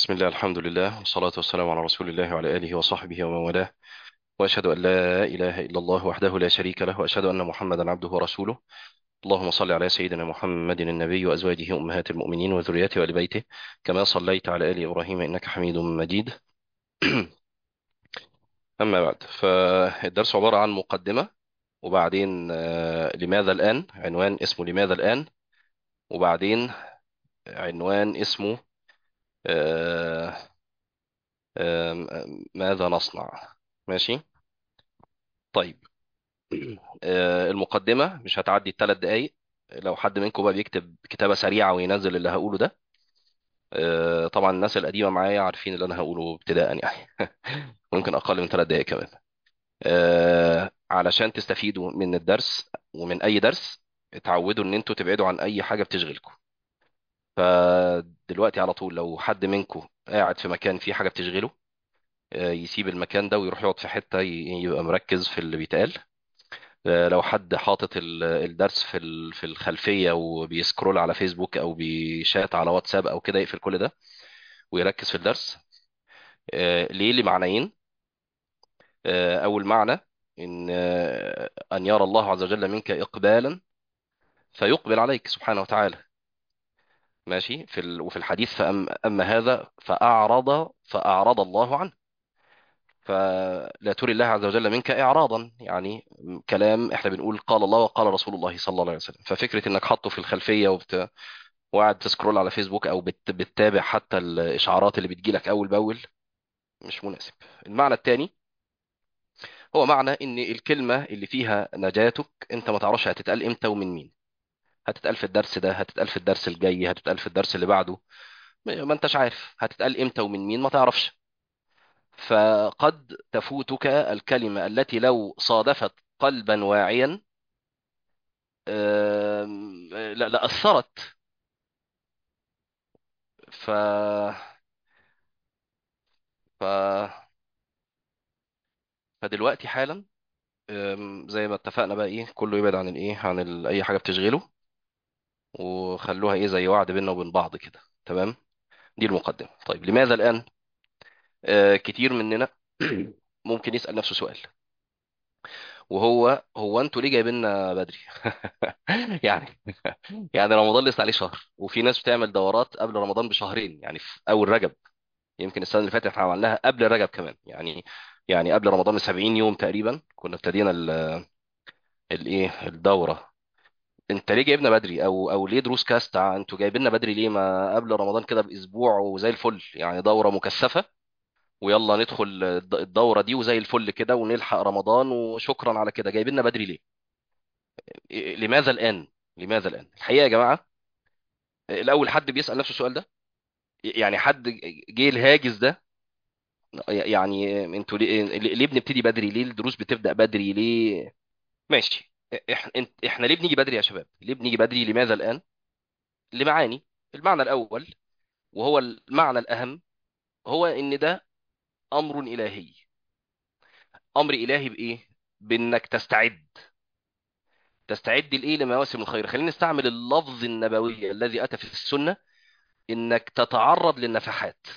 بسم الله الحمد لله والصلاة والسلام على رسول الله وعلى آله وصحبه ومن والاه وأشهد أن لا إله إلا الله وحده لا شريك له وأشهد أن محمدا عبده ورسوله اللهم صل على سيدنا محمد النبي وأزواجه أمهات المؤمنين وذريته وآل بيته كما صليت على آل إبراهيم إنك حميد مجيد أما بعد فالدرس عبارة عن مقدمة وبعدين آه، لماذا الآن عنوان اسمه لماذا الآن وبعدين عنوان اسمه آه، آه، ماذا نصنع ماشي طيب آه، المقدمة مش هتعدي الثلاث دقايق لو حد منكم بقى بيكتب كتابة سريعة وينزل اللي هقوله ده آه، طبعا الناس القديمة معايا عارفين اللي أنا هقوله ابتداء يعني ممكن أقل من ثلاث دقايق كمان آه، علشان تستفيدوا من الدرس ومن أي درس اتعودوا إن انتوا تبعدوا عن أي حاجة بتشغلكم فدلوقتي على طول لو حد منكم قاعد في مكان فيه حاجة بتشغله آه، يسيب المكان ده ويروح يقعد في حتة ي- يبقى مركز في اللي بيتقال آه، لو حد حاطط ال- الدرس في ال- في الخلفية وبيسكرول على فيسبوك أو بيشات على واتساب أو كده يقفل كل ده ويركز في الدرس آه، ليه لمعنيين آه، أول معنى إن آه، أن يرى الله عز وجل منك إقبالا فيقبل عليك سبحانه وتعالى ماشي في ال... وفي الحديث فأم... أما هذا فأعرض فأعرض الله عنه فلا تري الله عز وجل منك إعراضا يعني كلام احنا بنقول قال الله وقال رسول الله صلى الله عليه وسلم ففكرة انك حاطه في الخلفية وبت... وقاعد تسكرول على فيسبوك او بت... بتتابع حتى الاشعارات اللي بتجيلك اول باول مش مناسب المعنى الثاني هو معنى ان الكلمة اللي فيها نجاتك انت ما تعرفش هتتقال امتى ومن مين هتتقال في الدرس ده هتتقال في الدرس الجاي هتتقال في الدرس اللي بعده ما ما انتش عارف هتتقال امتى ومن مين ما تعرفش فقد تفوتك الكلمة التي لو صادفت قلبا واعيا آم، لا لا أثرت ف ف فدلوقتي حالا آم، زي ما اتفقنا بقى ايه كله يبعد عن الايه عن ال... اي حاجة بتشغله وخلوها ايه زي وعد بيننا وبين بعض كده تمام دي المقدمة طيب لماذا الآن آه كتير مننا ممكن يسأل نفسه سؤال وهو هو انتوا ليه جايبيننا بدري يعني يعني رمضان لسه عليه شهر وفي ناس بتعمل دورات قبل رمضان بشهرين يعني في اول رجب يمكن السنه اللي فاتت احنا عملناها قبل رجب كمان يعني يعني قبل رمضان ب 70 يوم تقريبا كنا ابتدينا ال- الايه الدوره انت ليه جايبنا بدري او او ليه دروس كاست انتوا جايبيننا بدري ليه ما قبل رمضان كده باسبوع وزي الفل يعني دوره مكثفه ويلا ندخل الد- الدوره دي وزي الفل كده ونلحق رمضان وشكرا على كده جايبيننا بدري ليه إيه- لماذا الان لماذا الان الحقيقه يا جماعه الاول حد بيسال نفسه السؤال ده يعني حد جه الهاجس ده يعني انتوا ليه ليه بنبتدي بدري ليه الدروس بتبدأ بدري ليه ماشي احنا انت- احنا ليه بنيجي بدري يا شباب ليه بنيجي بدري لماذا الآن لمعاني المعنى الأول وهو المعنى الأهم هو ان ده أمر إلهي أمر إلهي بإيه بإنك تستعد تستعد لإيه لمواسم الخير خلينا نستعمل اللفظ النبوي الذي أتى في السنة إنك تتعرض للنفحات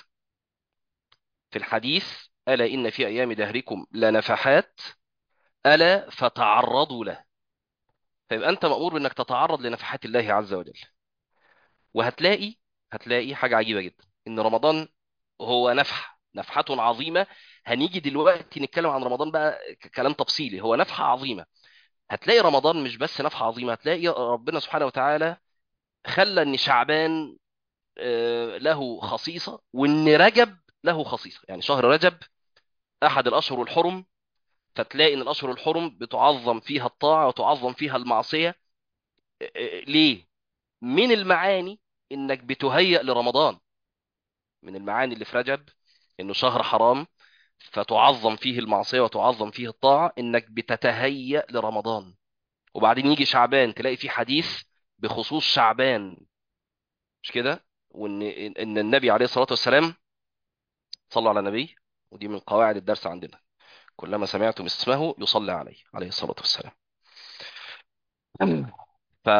في الحديث ألا إن في أيام دهركم لنفحات ألا فتعرضوا له فيبقى أنت مأمور بأنك تتعرض لنفحات الله عز وجل وهتلاقي هتلاقي حاجة عجيبة جدا إن رمضان هو نفحة نفحة عظيمة هنيجي دلوقتي نتكلم عن رمضان بقى ك- كلام تفصيلي هو نفحة عظيمة هتلاقي رمضان مش بس نفحة عظيمة هتلاقي ربنا سبحانه وتعالى خلى إن شعبان آه، له خصيصة وإن رجب له خصيصة يعني شهر رجب أحد الأشهر الحرم فتلاقي إن الأشهر الحرم بتعظم فيها الطاعة وتعظم فيها المعصية آه، آه، ليه؟ من المعاني إنك بتهيأ لرمضان من المعاني اللي في رجب انه شهر حرام فتعظم فيه المعصية وتعظم فيه الطاعة انك بتتهيأ لرمضان وبعدين يجي شعبان تلاقي فيه حديث بخصوص شعبان مش كده وان ان النبي عليه الصلاة والسلام صلى على النبي ودي من قواعد الدرس عندنا كلما سمعتم اسمه يصلي عليه عليه الصلاة والسلام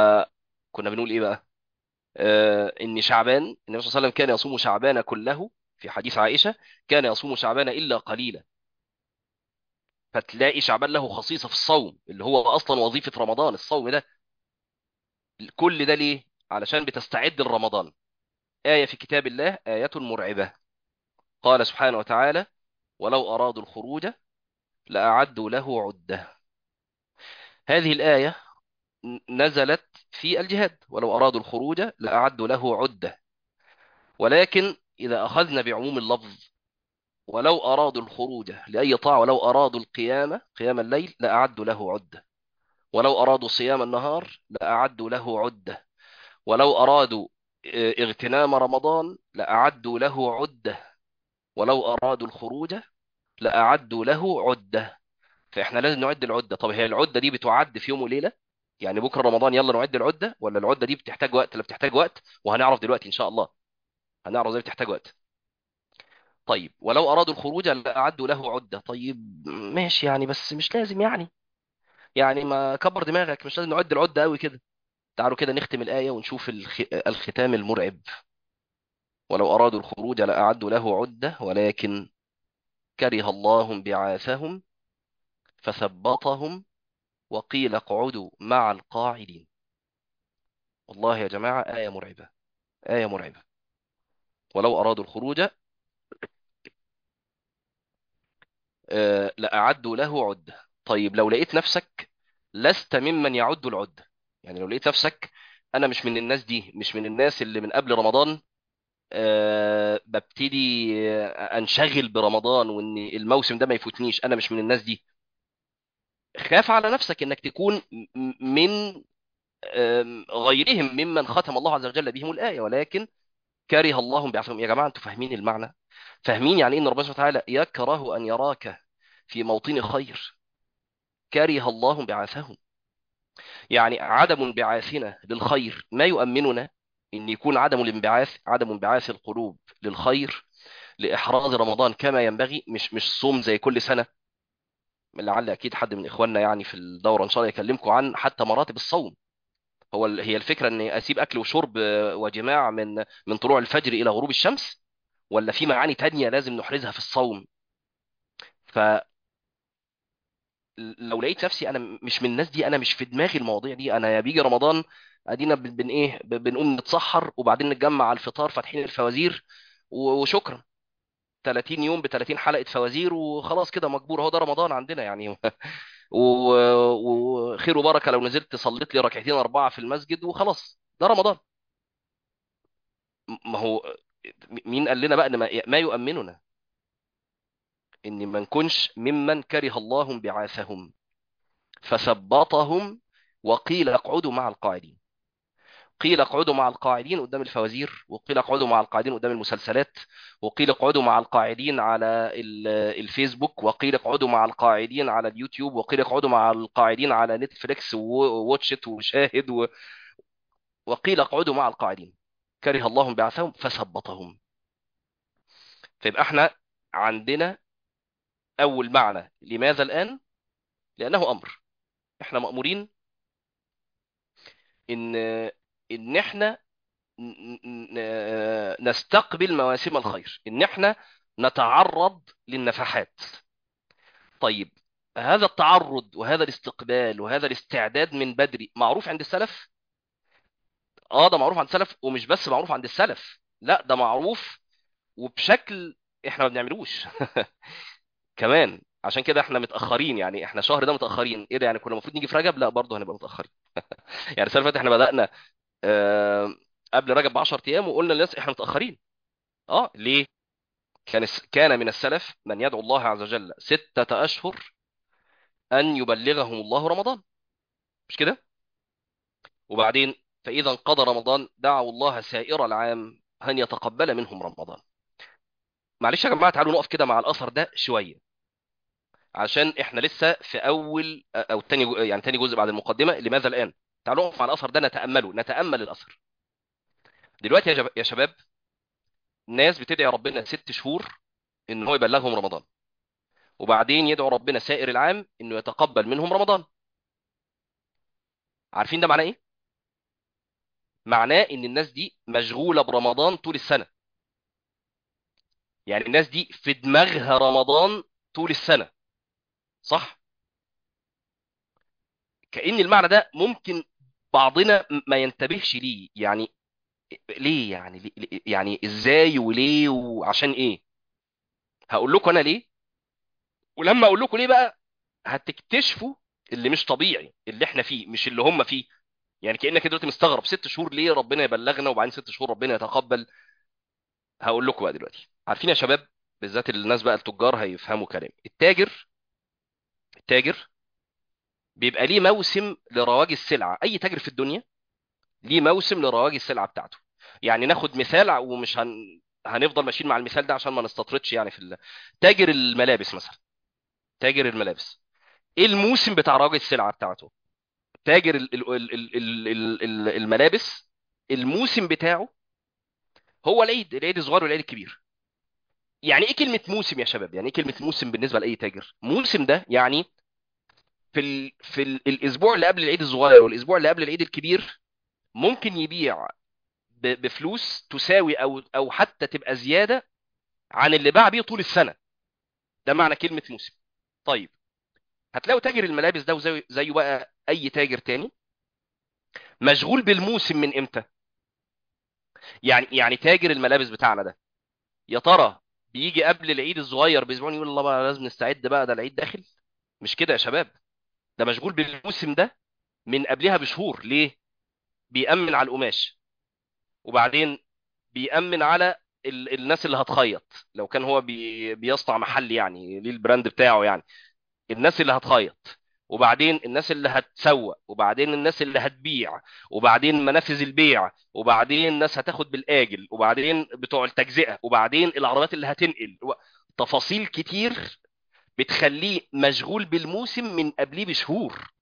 فكنا بنقول ايه بقى آه ان شعبان النبي صلى الله عليه وسلم كان يصوم شعبان كله في حديث عائشة كان يصوم شعبان إلا قليلا فتلاقي شعبان له خصيصة في الصوم اللي هو أصلا وظيفة رمضان الصوم ده كل ده ليه؟ علشان بتستعد لرمضان آية في كتاب الله آية مرعبة قال سبحانه وتعالى ولو أرادوا الخروج لأعدوا له عدة هذه الآية نزلت في الجهاد ولو أرادوا الخروج لأعدوا له عدة ولكن إذا أخذنا بعموم اللفظ ولو أرادوا الخروج لأي طاعة ولو أرادوا القيام قيام الليل لأعدوا له عدة ولو أرادوا صيام النهار لأعدوا له عدة ولو أرادوا آه، اغتنام رمضان لأعدوا له عدة ولو أرادوا الخروج لأعدوا له عدة فإحنا لازم نعد العدة طب هي العدة دي بتعد في يوم وليلة يعني بكرة رمضان يلا نعد العدة ولا العدة دي بتحتاج وقت لا بتحتاج وقت وهنعرف دلوقتي إن شاء الله هنعرف ازاي بتحتاج وقت طيب ولو أرادوا الخروج لأعدوا له عدة طيب ماشي يعني بس مش لازم يعني يعني ما كبر دماغك مش لازم نعد العدة قوي كده تعالوا كده نختم الآية ونشوف الخ... الختام المرعب ولو أرادوا الخروج لأعدوا له عدة ولكن كره الله بعاثهم فثبطهم وقيل اقعدوا مع القاعدين والله يا جماعة آية مرعبة آية مرعبة ولو أرادوا الخروج آه، لأعدوا له عدة طيب لو لقيت نفسك لست ممن يعد العدة يعني لو لقيت نفسك أنا مش من الناس دي مش من الناس اللي من قبل رمضان آه، ببتدي آه، أنشغل برمضان وإن الموسم ده ما يفوتنيش أنا مش من الناس دي خاف على نفسك إنك تكون م- من آم، غيرهم ممن ختم الله عز وجل بهم الآية ولكن كره الله بعثهم يا جماعة أنتوا فاهمين المعنى فاهمين يعني إن ربنا سبحانه وتعالى يكره أن يراك في موطن خير كره الله بعثهم يعني عدم انبعاثنا للخير ما يؤمننا ان يكون عدم الانبعاث عدم انبعاث القلوب للخير لاحراز رمضان كما ينبغي مش مش صوم زي كل سنه لعل اكيد حد من اخواننا يعني في الدوره ان شاء الله يكلمكم عن حتى مراتب الصوم هو ال- هي الفكره اني اسيب اكل وشرب آه، وجماع من من طلوع الفجر الى غروب الشمس ولا في معاني تانية لازم نحرزها في الصوم لو لقيت نفسي انا مش من الناس دي انا مش في دماغي المواضيع دي انا يا بيجي رمضان ادينا بن بن ايه ب- بنقوم نتسحر وبعدين نتجمع على الفطار فاتحين الفوازير و- وشكرا 30 يوم ب 30 حلقة فوازير وخلاص كده مجبور هو ده رمضان عندنا يعني و- وخير وبركة لو نزلت صليت لي ركعتين أربعة في المسجد وخلاص ده رمضان م- ما هو مين قال لنا بقى ان ما ما يؤمننا ان ما نكونش ممن كره الله انبعاثهم فثبطهم وقيل اقعدوا مع القاعدين قيل اقعدوا مع القاعدين قدام الفوازير وقيل اقعدوا مع القاعدين قدام المسلسلات وقيل اقعدوا مع القاعدين على ال- الفيسبوك وقيل اقعدوا مع القاعدين على اليوتيوب وقيل اقعدوا مع القاعدين على نتفليكس وواتشت وشاهد و- وقيل اقعدوا مع القاعدين كره الله بعثهم فثبطهم فيبقى احنا عندنا اول معنى لماذا الان لانه امر احنا مأمورين ان ان احنا ن- ن- نستقبل مواسم الخير ان احنا نتعرض للنفحات طيب هذا التعرض وهذا الاستقبال وهذا الاستعداد من بدري معروف عند السلف اه ده معروف عند السلف ومش بس معروف عند السلف لا ده معروف وبشكل احنا ما بنعملوش كمان عشان كده احنا متاخرين يعني احنا شهر ده متاخرين ايه ده يعني كنا المفروض نيجي في رجب لا برضه هنبقى متاخرين يعني السنه اللي فاتت احنا بدانا آه قبل رجب ب 10 ايام وقلنا للناس احنا متاخرين اه ليه كان كان من السلف من يدعو الله عز وجل ستة أشهر أن يبلغهم الله رمضان مش كده؟ وبعدين فإذا انقضى رمضان دعوا الله سائر العام أن يتقبل منهم رمضان معلش يا جماعة تعالوا نقف كده مع الأثر ده شوية عشان إحنا لسه في أول أو تاني يعني تاني جزء بعد المقدمة لماذا الآن؟ تعالوا نقف مع الأثر ده نتأمله نتأمل الأثر دلوقتي يا جب- يا شباب ناس بتدعي ربنا ست شهور إن هو يبلغهم رمضان وبعدين يدعو ربنا سائر العام إنه يتقبل منهم رمضان عارفين ده معناه إيه؟ معناه ان الناس دي مشغوله برمضان طول السنه يعني الناس دي في دماغها رمضان طول السنة صح كأن المعنى ده ممكن بعضنا ما ينتبهش ليه يعني ليه يعني ليه ليه- يعني ازاي وليه وعشان ايه هقول لكم انا ليه ولما اقول لكم ليه بقى هتكتشفوا اللي مش طبيعي اللي احنا فيه مش اللي هم فيه يعني كأنك دلوقتي مستغرب ست شهور ليه ربنا يبلغنا وبعدين ست شهور ربنا يتقبل هقول لكم بقى دلوقتي عارفين يا شباب بالذات الناس بقى التجار هيفهموا كلامي التاجر التاجر بيبقى ليه موسم لرواج السلعة اي تاجر في الدنيا ليه موسم لرواج السلعة بتاعته يعني ناخد مثال ومش هن... هنفضل ماشيين مع المثال ده عشان ما نستطردش يعني في ال... تاجر الملابس مثلا تاجر الملابس ايه الموسم بتاع رواج السلعة بتاعته تاجر ال... ال... ال... ال... ال... ال- الملابس الموسم بتاعه هو العيد العيد الصغير والعيد الكبير يعني ايه كلمة موسم يا شباب يعني ايه كلمة موسم بالنسبة لأي تاجر موسم ده يعني في ال... في ال... الاسبوع اللي قبل العيد الصغير والاسبوع اللي قبل العيد الكبير ممكن يبيع ب- بفلوس تساوي او او حتى تبقى زياده عن اللي باع بيه طول السنه ده معنى كلمه موسم طيب هتلاقوا تاجر الملابس ده وزي زيه بقى اي تاجر تاني مشغول بالموسم من امتى يعني يعني تاجر الملابس بتاعنا ده يا ترى بيجي قبل العيد الصغير باسبوع يقول الله بقى لازم نستعد بقى ده العيد داخل مش كده يا شباب ده مشغول بالموسم ده من قبلها بشهور ليه بيأمن على القماش وبعدين بيأمن على ال... الناس اللي هتخيط لو كان هو بي... بيصنع محل يعني ليه البراند بتاعه يعني الناس اللي هتخيط وبعدين الناس اللي هتسوق وبعدين الناس اللي هتبيع وبعدين منافذ البيع وبعدين الناس هتاخد بالآجل وبعدين بتوع التجزئة وبعدين العربيات اللي هتنقل و- تفاصيل كتير بتخليه مشغول بالموسم من قبليه بشهور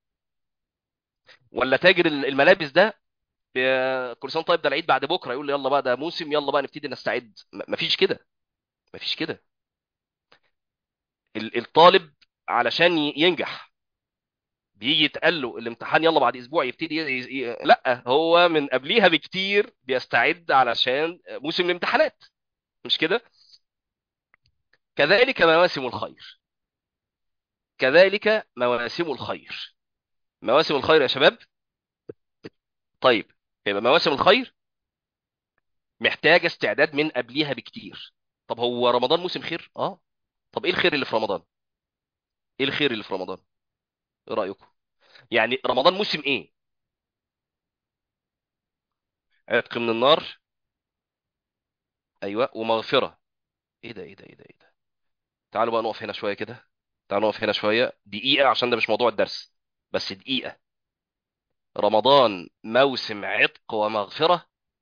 ولا تاجر الملابس ده ب- كل سنه طيب ده العيد بعد بكره يقول لي يلا بقى ده موسم يلا بقى نبتدي نستعد م- مفيش كده مفيش كده ال- الطالب علشان ي- ينجح بيجي يتقال له الامتحان يلا بعد اسبوع يبتدي ي... ي... لا هو من قبليها بكتير بيستعد علشان موسم الامتحانات مش كده كذلك مواسم الخير كذلك مواسم الخير مواسم الخير يا شباب طيب يبقى مواسم الخير محتاجه استعداد من قبليها بكتير طب هو رمضان موسم خير اه طب ايه الخير اللي في رمضان ايه الخير اللي في رمضان ايه رايكم يعني رمضان موسم ايه عتق من النار ايوه ومغفره ايه ده ايه ده ايه ده ايه ده تعالوا بقى نقف هنا شويه كده تعالوا نقف هنا شويه دقيقه عشان ده مش موضوع الدرس بس دقيقه رمضان موسم عتق ومغفره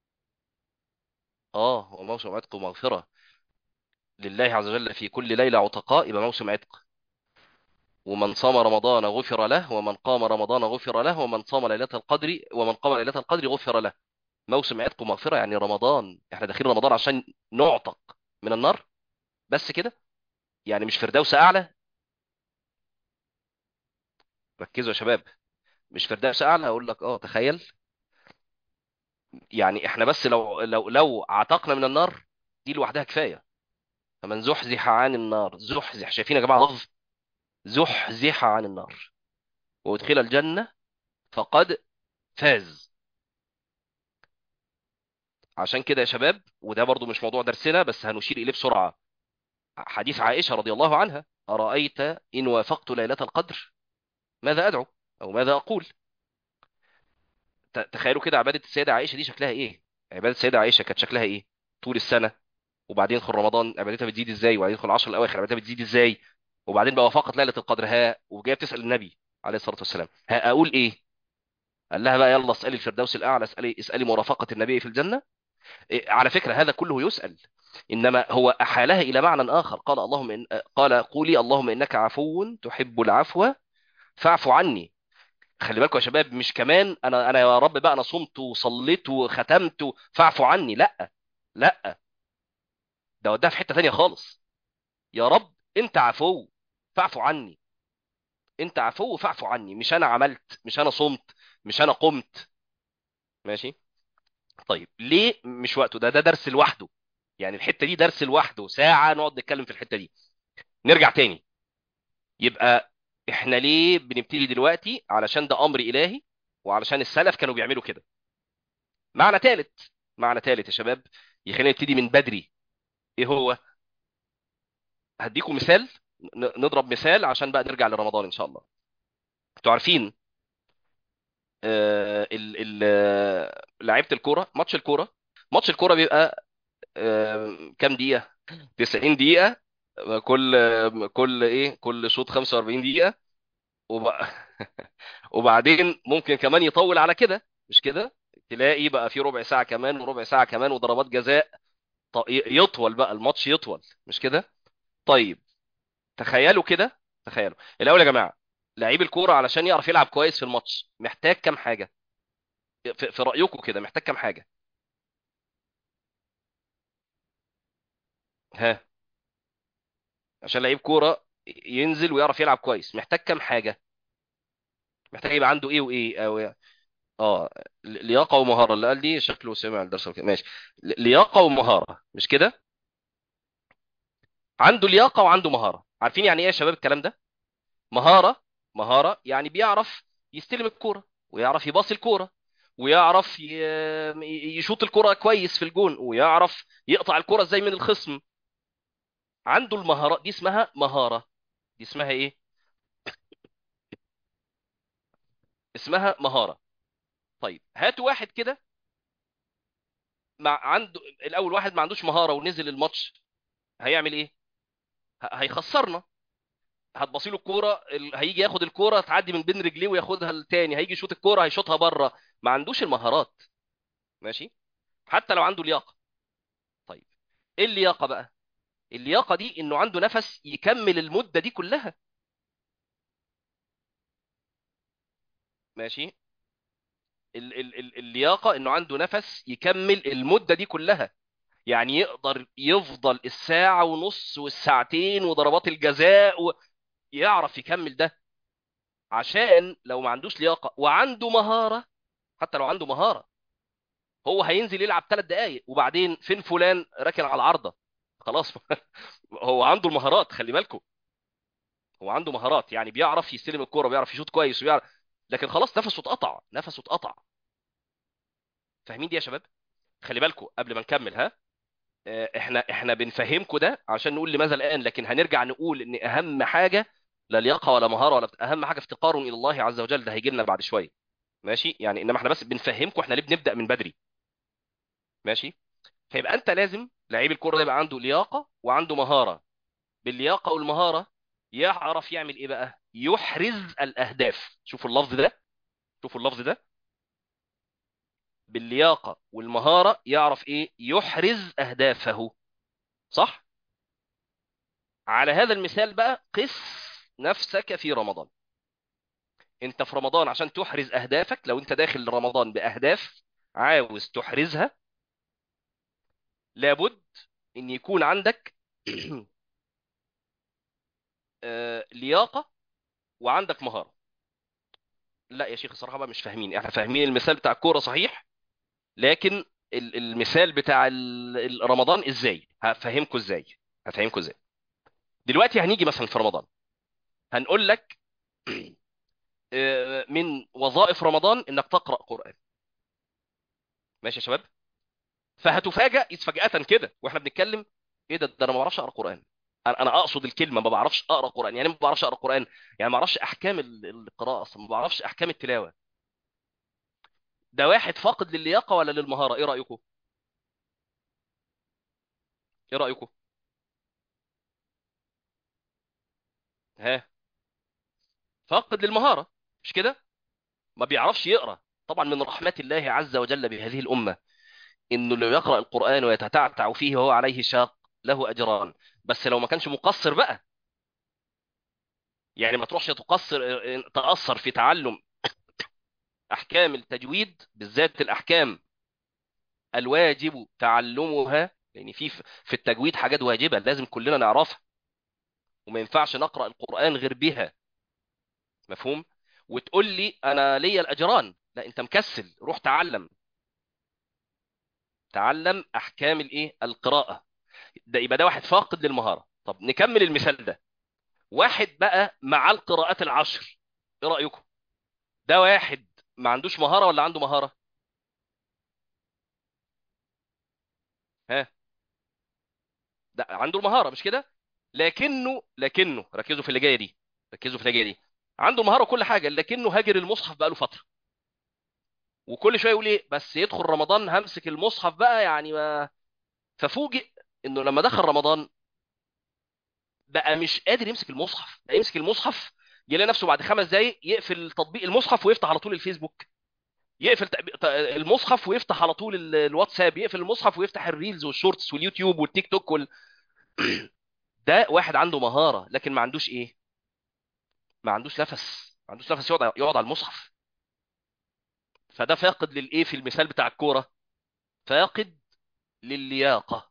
اه هو موسم عتق ومغفره لله عز وجل في كل ليله عتقاء يبقى موسم عتق ومن صام رمضان غفر له ومن قام رمضان غفر له ومن صام ليله القدر ومن قام ليله القدر غفر له موسم عتق ومغفره يعني رمضان احنا داخلين رمضان عشان نعتق من النار بس كده يعني مش فردوس اعلى ركزوا يا شباب مش فردوس اعلى اقول لك اه تخيل يعني احنا بس لو لو لو عتقنا من النار دي لوحدها كفايه فمن زحزح عن النار زحزح شايفين يا جماعه لفظ زحزح عن النار وادخل الجنه فقد فاز عشان كده يا شباب وده برضو مش موضوع درسنا بس هنشير اليه بسرعه حديث عائشه رضي الله عنها ارايت ان وافقت ليله القدر ماذا ادعو او ماذا اقول ت- تخيلوا كده عباده السيده عائشه دي شكلها ايه عباده السيده عائشه كانت شكلها ايه طول السنه وبعدين يدخل رمضان عبادتها بتزيد ازاي وبعدين يدخل العشر الاواخر عبادتها بتزيد ازاي وبعدين بقى وافقت ليله القدر ها وجايه بتسال النبي عليه الصلاه والسلام ها اقول ايه قال لها بقى يلا اسالي الفردوس الاعلى اسالي اسالي مرافقه النبي في الجنه إيه على فكره هذا كله يسال انما هو احالها الى معنى اخر قال اللهم إن قال قولي اللهم انك عفو تحب العفو فاعف عني خلي بالكم يا شباب مش كمان انا انا يا رب بقى انا صمت وصليت وختمت فاعف عني لا لا ده وداها في حته تانيه خالص يا رب انت عفو فاعف عني انت عفو فاعف عني مش انا عملت مش انا صمت مش انا قمت ماشي طيب ليه مش وقته ده ده درس لوحده يعني الحته دي درس لوحده ساعه نقعد نتكلم في الحته دي نرجع تاني يبقى احنا ليه بنبتدي دلوقتي علشان ده امر الهي وعلشان السلف كانوا بيعملوا كده معنى ثالث معنى ثالث يا شباب يخلينا نبتدي من بدري ايه هو هديكم مثال ن- نضرب مثال عشان بقى نرجع لرمضان ان شاء الله انتوا عارفين آه، ال ال آه، لعيبه الكوره ماتش الكوره ماتش الكوره بيبقى آه، كام دقيقه 90 دقيقه كل كل ايه كل شوط 45 دقيقه وب... وبعدين ممكن كمان يطول على كده مش كده تلاقي بقى في ربع ساعه كمان وربع ساعه كمان وضربات جزاء ط- يطول بقى الماتش يطول مش كده طيب تخيلوا كده تخيلوا الاول يا جماعه لعيب الكوره علشان يعرف يلعب كويس في الماتش محتاج كام حاجه في, في رايكم كده محتاج كام حاجه ها عشان لعيب كوره ينزل ويعرف يلعب كويس محتاج كام حاجه محتاج يبقى عنده ايه وايه او اه ل- لياقه ومهاره اللي قال دي شكله سمع الدرس وكده. ماشي ل- لياقه ومهاره مش كده عنده لياقه وعنده مهاره عارفين يعني ايه يا شباب الكلام ده مهاره مهاره يعني بيعرف يستلم الكوره ويعرف يباصي الكوره ويعرف ي- يشوط الكوره كويس في الجون ويعرف يقطع الكوره ازاي من الخصم عنده المهارات دي اسمها مهاره دي اسمها ايه اسمها مهاره طيب هات واحد كده مع عنده الاول واحد ما عندوش مهاره ونزل الماتش هيعمل ايه ه- هيخسرنا هتبصي له الكوره ال- هيجي ياخد الكوره تعدي من بين رجليه وياخدها التاني هيجي يشوط الكوره هيشوطها بره ما عندوش المهارات ماشي حتى لو عنده لياقه طيب ايه اللياقه بقى اللياقه دي انه عنده نفس يكمل المده دي كلها ماشي ال ال ال اللياقه انه عنده نفس يكمل المده دي كلها يعني يقدر يفضل الساعه ونص والساعتين وضربات الجزاء ويعرف يكمل ده عشان لو ما عندوش لياقه وعنده مهاره حتى لو عنده مهاره هو هينزل يلعب ثلاث دقائق وبعدين فين فلان راكن على العارضه خلاص هو عنده المهارات خلي بالكم هو عنده مهارات يعني بيعرف يستلم الكوره بيعرف يشوط كويس ويعرف لكن خلاص نفسه اتقطع نفسه اتقطع فاهمين دي يا شباب خلي بالكم قبل ما نكمل ها آه، احنا احنا بنفهمكم ده عشان نقول لماذا الان لكن هنرجع نقول ان اهم حاجه لا لياقه ولا مهاره ولا بت... اهم حاجه افتقار الى الله عز وجل ده هيجي لنا بعد شويه ماشي يعني انما احنا بس بنفهمكم احنا ليه بنبدا من بدري ماشي فيبقى انت لازم لعيب الكوره ده يبقى عنده لياقه وعنده مهاره باللياقه والمهاره يعرف يعمل ايه بقى يحرز الاهداف شوفوا اللفظ ده شوفوا اللفظ ده باللياقه والمهاره يعرف ايه يحرز اهدافه صح على هذا المثال بقى قس نفسك في رمضان انت في رمضان عشان تحرز اهدافك لو انت داخل رمضان باهداف عاوز تحرزها لابد ان يكون عندك آه، لياقه وعندك مهاره لا يا شيخ الصراحه بقى مش فاهمين احنا فاهمين المثال بتاع الكوره صحيح لكن ال- المثال بتاع ال- ال- رمضان ازاي هفهمكم ازاي هفهمكم ازاي دلوقتي هنيجي مثلا في رمضان هنقول لك آه، من وظائف رمضان انك تقرا قران ماشي يا شباب فهتفاجئ فجاه كده واحنا بنتكلم ايه ده ده انا ما بعرفش اقرا قران انا انا اقصد الكلمه ما بعرفش اقرا قران يعني إيه ما بعرفش اقرا قران يعني ما بعرفش احكام ال- القراءه اصلا ما بعرفش احكام التلاوه ده واحد فاقد للياقه ولا للمهاره ايه رايكم ايه رايكم ها فاقد للمهاره مش كده ما بيعرفش يقرا طبعا من رحمة الله عز وجل بهذه الأمة إنه اللي يقرأ القرآن ويتتعتع فيه وهو عليه شاق له أجران بس لو ما كانش مقصر بقى يعني ما تروحش تقصر تأثر في تعلم أحكام التجويد بالذات الأحكام الواجب تعلمها لأن في في التجويد حاجات واجبة لازم كلنا نعرفها وما ينفعش نقرأ القرآن غير بها مفهوم وتقول لي أنا ليا الأجران لا أنت مكسل روح تعلم تعلم احكام الايه القراءه ده يبقى ده واحد فاقد للمهاره طب نكمل المثال ده واحد بقى مع القراءات العشر ايه رايكم ده واحد ما عندوش مهاره ولا عنده مهاره ها ده عنده المهاره مش كده لكنه لكنه ركزوا في اللي جايه دي ركزوا في اللي جايه دي عنده مهاره وكل حاجه لكنه هاجر المصحف بقاله فتره وكل شويه يقول ايه بس يدخل رمضان همسك المصحف بقى يعني ما ففوجئ انه لما دخل رمضان بقى مش قادر يمسك المصحف بقى يمسك المصحف يلاقي نفسه بعد خمس دقايق يقفل تطبيق المصحف ويفتح على طول الفيسبوك يقفل تق- ت- المصحف ويفتح على طول ال- الواتساب يقفل المصحف ويفتح الريلز والشورتس واليوتيوب والتيك توك وال... ده واحد عنده مهارة لكن ما عندوش ايه ما عندوش نفس ما عندوش نفس يقعد يقعد على المصحف فده فاقد للايه في المثال بتاع الكورة فاقد للياقة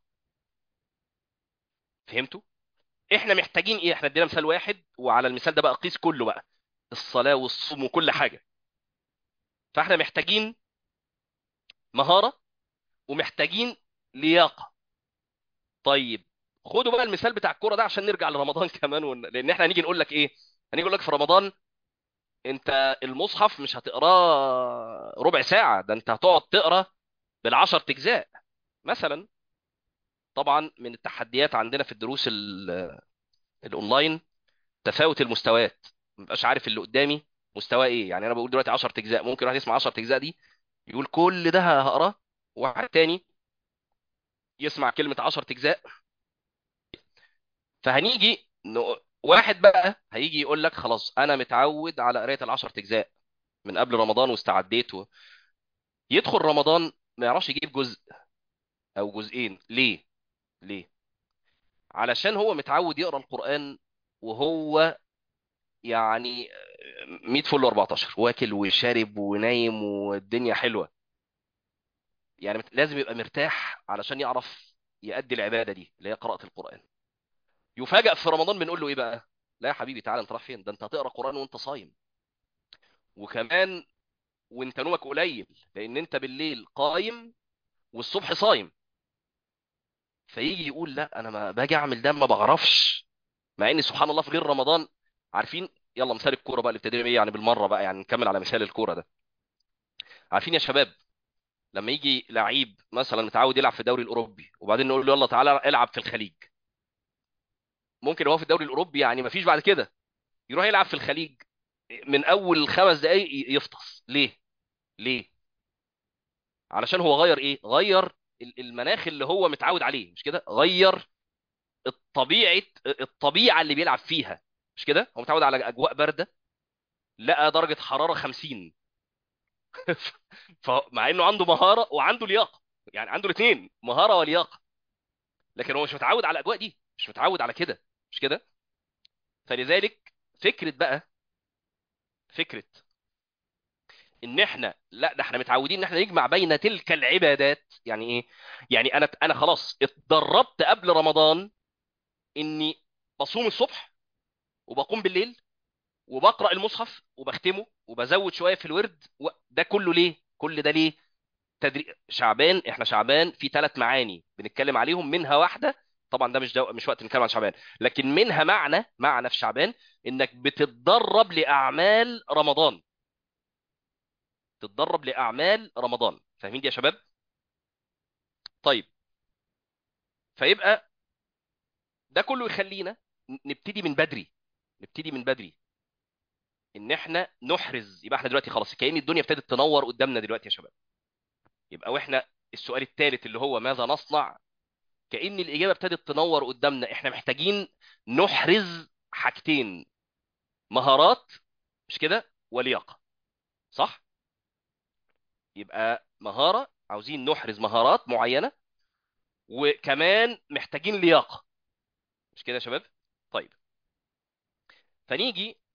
فهمتوا احنا محتاجين ايه احنا ادينا مثال واحد وعلى المثال ده بقى قيس كله بقى الصلاة والصوم وكل حاجة فاحنا محتاجين مهارة ومحتاجين لياقة طيب خدوا بقى المثال بتاع الكوره ده عشان نرجع لرمضان كمان ون... لان احنا هنيجي نقول لك ايه هنيجي نقول لك في رمضان انت المصحف مش هتقراه ربع ساعه ده انت هتقعد تقرا بالعشر اجزاء مثلا طبعا من التحديات عندنا في الدروس ال- الاونلاين تفاوت المستويات ما بقاش عارف اللي قدامي مستواه ايه يعني انا بقول دلوقتي 10 اجزاء ممكن واحد يسمع 10 اجزاء دي يقول كل ده هقراه واحد تاني يسمع كلمه 10 اجزاء فهنيجي ن... واحد بقى هيجي يقول لك خلاص انا متعود على قرايه العشر اجزاء من قبل رمضان واستعديت و... يدخل رمضان ما يعرفش يجيب جزء او جزئين ليه ليه علشان هو متعود يقرا القران وهو يعني 100 فل و14 واكل وشارب ونايم والدنيا حلوه يعني مت- لازم يبقى مرتاح علشان يعرف يأدي العباده دي اللي هي قراءه القران يفاجأ في رمضان بنقول له ايه بقى لا يا حبيبي تعالى انت رايح فين ده انت هتقرا قران وانت صايم وكمان وانت نومك قليل لان انت بالليل قايم والصبح صايم فيجي يقول لا انا ما باجي اعمل ده ما بعرفش مع ان سبحان الله في غير رمضان عارفين يلا مثال الكوره بقى اللي ابتدينا بيه يعني بالمره بقى يعني نكمل على مثال الكوره ده عارفين يا شباب لما يجي لعيب مثلا متعود يلعب في الدوري الاوروبي وبعدين نقول له يلا تعالى العب في الخليج ممكن هو في الدوري الاوروبي يعني ما فيش بعد كده يروح يلعب في الخليج من اول خمس دقائق يفطس ليه ليه علشان هو غير ايه غير ال- المناخ اللي هو متعود عليه مش كده غير الطبيعه الطبيعه اللي بيلعب فيها مش كده هو متعود على اجواء بارده لقى درجه حراره 50 فمع انه عنده مهاره وعنده لياقه يعني عنده الاثنين مهاره ولياقه لكن هو مش متعود على الاجواء دي مش متعود على كده مش كده فلذلك فكره بقى فكره ان احنا لا ده احنا متعودين ان احنا نجمع بين تلك العبادات يعني ايه يعني انا انا خلاص اتدربت قبل رمضان اني بصوم الصبح وبقوم بالليل وبقرا المصحف وبختمه وبزود شويه في الورد و... ده كله ليه كل ده ليه تدري... شعبان احنا شعبان في ثلاث معاني بنتكلم عليهم منها واحده طبعا ده مش دو... مش وقت نتكلم عن شعبان لكن منها معنى معنى في شعبان انك بتتدرب لاعمال رمضان تتدرب لاعمال رمضان فاهمين دي يا شباب طيب فيبقى ده كله يخلينا ن- نبتدي من بدري نبتدي من بدري ان احنا نحرز يبقى احنا دلوقتي خلاص كأن الدنيا ابتدت تنور قدامنا دلوقتي يا شباب يبقى واحنا السؤال الثالث اللي هو ماذا نصنع كأن الإجابة ابتدت تنور قدامنا احنا محتاجين نحرز حاجتين مهارات مش كده ولياقة صح يبقى مهارة عاوزين نحرز مهارات معينة وكمان محتاجين لياقة مش كده يا شباب طيب فنيجي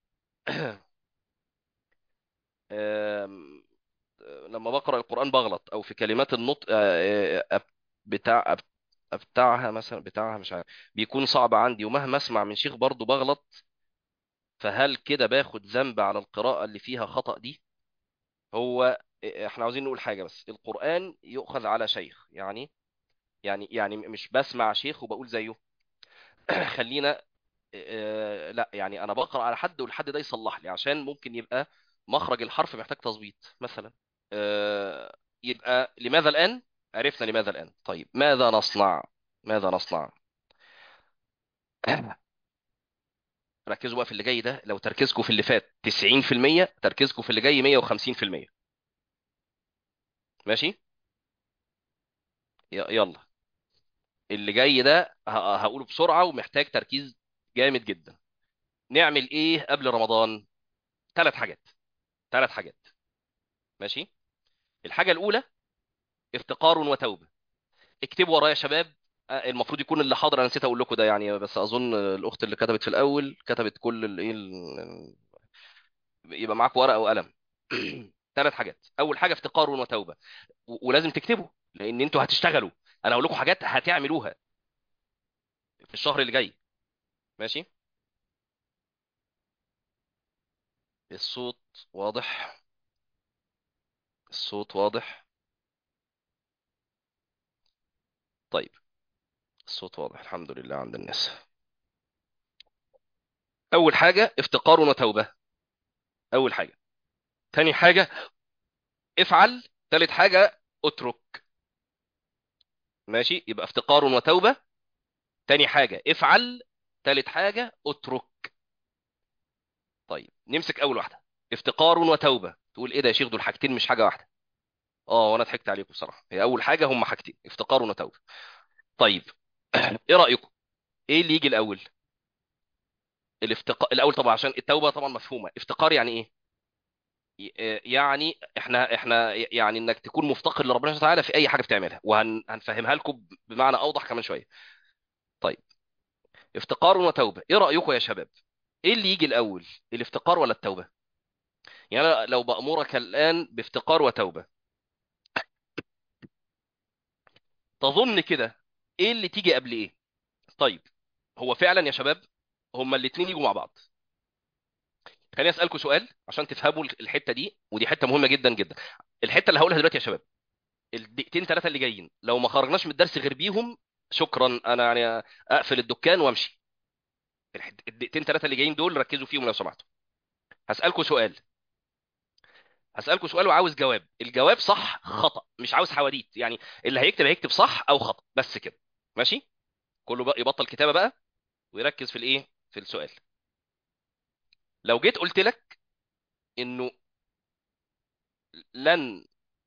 آم، لما بقرأ القرآن بغلط او في كلمات النطق آه، آه، بتاع بتاعها مثلا بتاعها مش عارف بيكون صعب عندي ومهما اسمع من شيخ برضه بغلط فهل كده باخد ذنب على القراءة اللي فيها خطأ دي هو احنا عاوزين نقول حاجه بس القران يؤخذ على شيخ يعني يعني يعني مش بسمع شيخ وبقول زيه خلينا آه، لا يعني انا بقرا على حد والحد ده يصلح لي عشان ممكن يبقى مخرج الحرف محتاج تظبيط مثلا آه، يبقى لماذا الان عرفنا لماذا الان طيب ماذا نصنع ماذا نصنع ركزوا بقى في اللي جاي ده لو تركيزكم في اللي فات 90% تركيزكم في اللي جاي 150% ماشي ي- يلا اللي جاي ده ه- هقوله بسرعة ومحتاج تركيز جامد جدا نعمل ايه قبل رمضان ثلاث حاجات ثلاث حاجات ماشي الحاجة الأولى افتقار وتوبة اكتبوا ورايا يا شباب آه، المفروض يكون اللي حاضر انا نسيت اقول لكم ده يعني بس اظن الاخت اللي كتبت في الاول كتبت كل الايه ال- يبقى معاك ورقه وقلم ثلاث حاجات اول حاجه افتقار وتوبه و- ولازم تكتبوا لان انتوا هتشتغلوا انا هقول لكم حاجات هتعملوها في الشهر اللي جاي ماشي الصوت واضح الصوت واضح طيب الصوت واضح الحمد لله عند الناس اول حاجه افتقار وتوبه اول حاجه تاني حاجه افعل تالت حاجه اترك ماشي يبقى افتقار وتوبه تاني حاجه افعل تالت حاجه اترك طيب نمسك اول واحده افتقار وتوبه تقول ايه ده يا شيخ دول حاجتين مش حاجه واحده اه وانا ضحكت عليكم بصراحه هي اول حاجه هم حاجتين افتقار وتوبه طيب ايه رايكم ايه اللي يجي الاول الافتقار الاول طبعا عشان التوبه طبعا مفهومه افتقار يعني ايه ي- يعني احنا احنا يعني انك تكون مفتقر لربنا سبحانه وتعالى في اي حاجه بتعملها وهنفهمها لكم بمعنى اوضح كمان شويه طيب افتقار وتوبه ايه رايكم يا شباب ايه اللي يجي الاول الافتقار ولا التوبه يعني أنا لو بامرك الان بافتقار وتوبه تظن كده ايه اللي تيجي قبل ايه طيب هو فعلا يا شباب هما الاثنين يجوا مع بعض خليني اسالكم سؤال عشان تفهموا الحته دي ودي حته مهمه جدا جدا الحته اللي هقولها دلوقتي يا شباب الدقيقتين ثلاثه اللي جايين لو ما خرجناش من الدرس غير بيهم شكرا انا يعني اقفل الدكان وامشي الح- الدقيقتين ثلاثه اللي جايين دول ركزوا فيهم لو سمحتوا هسالكم سؤال هسالكم سؤال وعاوز جواب الجواب صح خطا مش عاوز حواديت يعني اللي هيكتب هيكتب صح او خطا بس كده ماشي كله بقى يبطل كتابه بقى ويركز في الايه في السؤال لو جيت قلت لك انه لن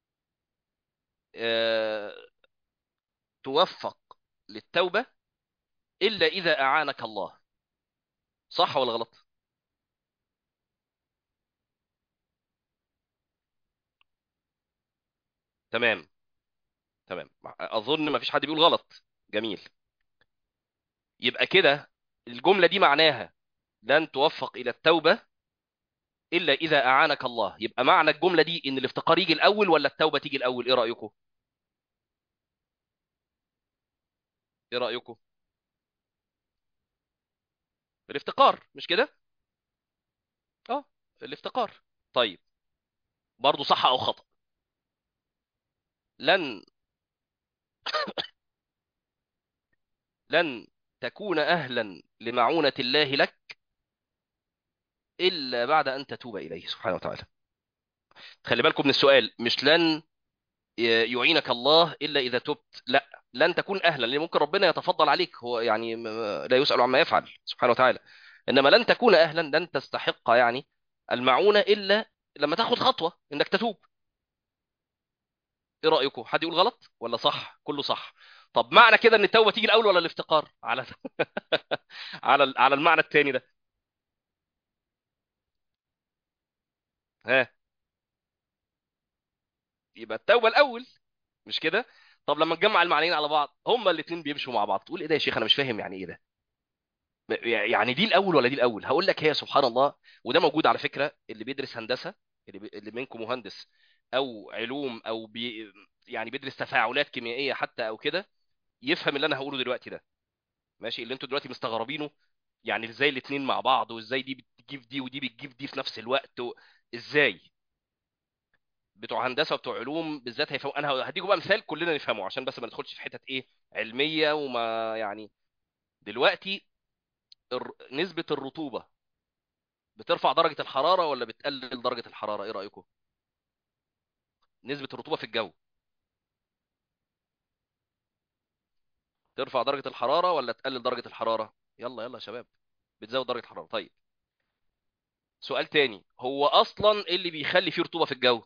آه، توفق للتوبه الا اذا اعانك الله صح ولا غلط تمام تمام اظن ما فيش حد بيقول غلط جميل يبقى كده الجمله دي معناها لن توفق الى التوبه الا اذا اعانك الله يبقى معنى الجمله دي ان الافتقار يجي الاول ولا التوبه تيجي الاول ايه رايكم ايه رايكم الافتقار مش كده اه الافتقار طيب برضو صح او خطا لن لن تكون اهلا لمعونه الله لك الا بعد ان تتوب اليه سبحانه وتعالى خلي بالكم من السؤال مش لن يعينك الله الا اذا تبت لا لن تكون اهلا لان ممكن ربنا يتفضل عليك هو يعني م- لا يسأل عما يفعل سبحانه وتعالى انما لن تكون اهلا لن تستحق يعني المعونة الا لما تاخد خطوة انك تتوب ايه رأيكم حد يقول غلط ولا صح كله صح طب معنى كده ان التوبة تيجي الاول ولا الافتقار على على على المعنى التاني ده ها يبقى التوبة الاول مش كده طب لما نجمع المعنيين على بعض هما الاثنين بيمشوا مع بعض تقول ايه ده يا شيخ انا مش فاهم يعني ايه ده يعني دي الاول ولا دي الاول هقول لك هي سبحان الله وده موجود على فكره اللي بيدرس هندسه اللي, بي... اللي منكم مهندس او علوم او بي... يعني بيدرس تفاعلات كيميائيه حتى او كده يفهم اللي انا هقوله دلوقتي ده ماشي اللي انتوا دلوقتي مستغربينه يعني ازاي الاثنين مع بعض وازاي دي بتجيب دي ودي بتجيب دي في نفس الوقت و... ازاي بتوع هندسه وبتوع علوم بالذات هيفهموا انا هديكم بقى مثال كلنا نفهمه عشان بس ما ندخلش في حتت ايه علميه وما يعني دلوقتي الر... نسبه الرطوبه بترفع درجه الحراره ولا بتقلل درجه الحراره ايه رايكم نسبه الرطوبه في الجو ترفع درجه الحراره ولا تقلل درجه الحراره يلا يلا يا شباب بتزود درجه الحراره طيب سؤال تاني هو اصلا ايه اللي بيخلي فيه رطوبه في الجو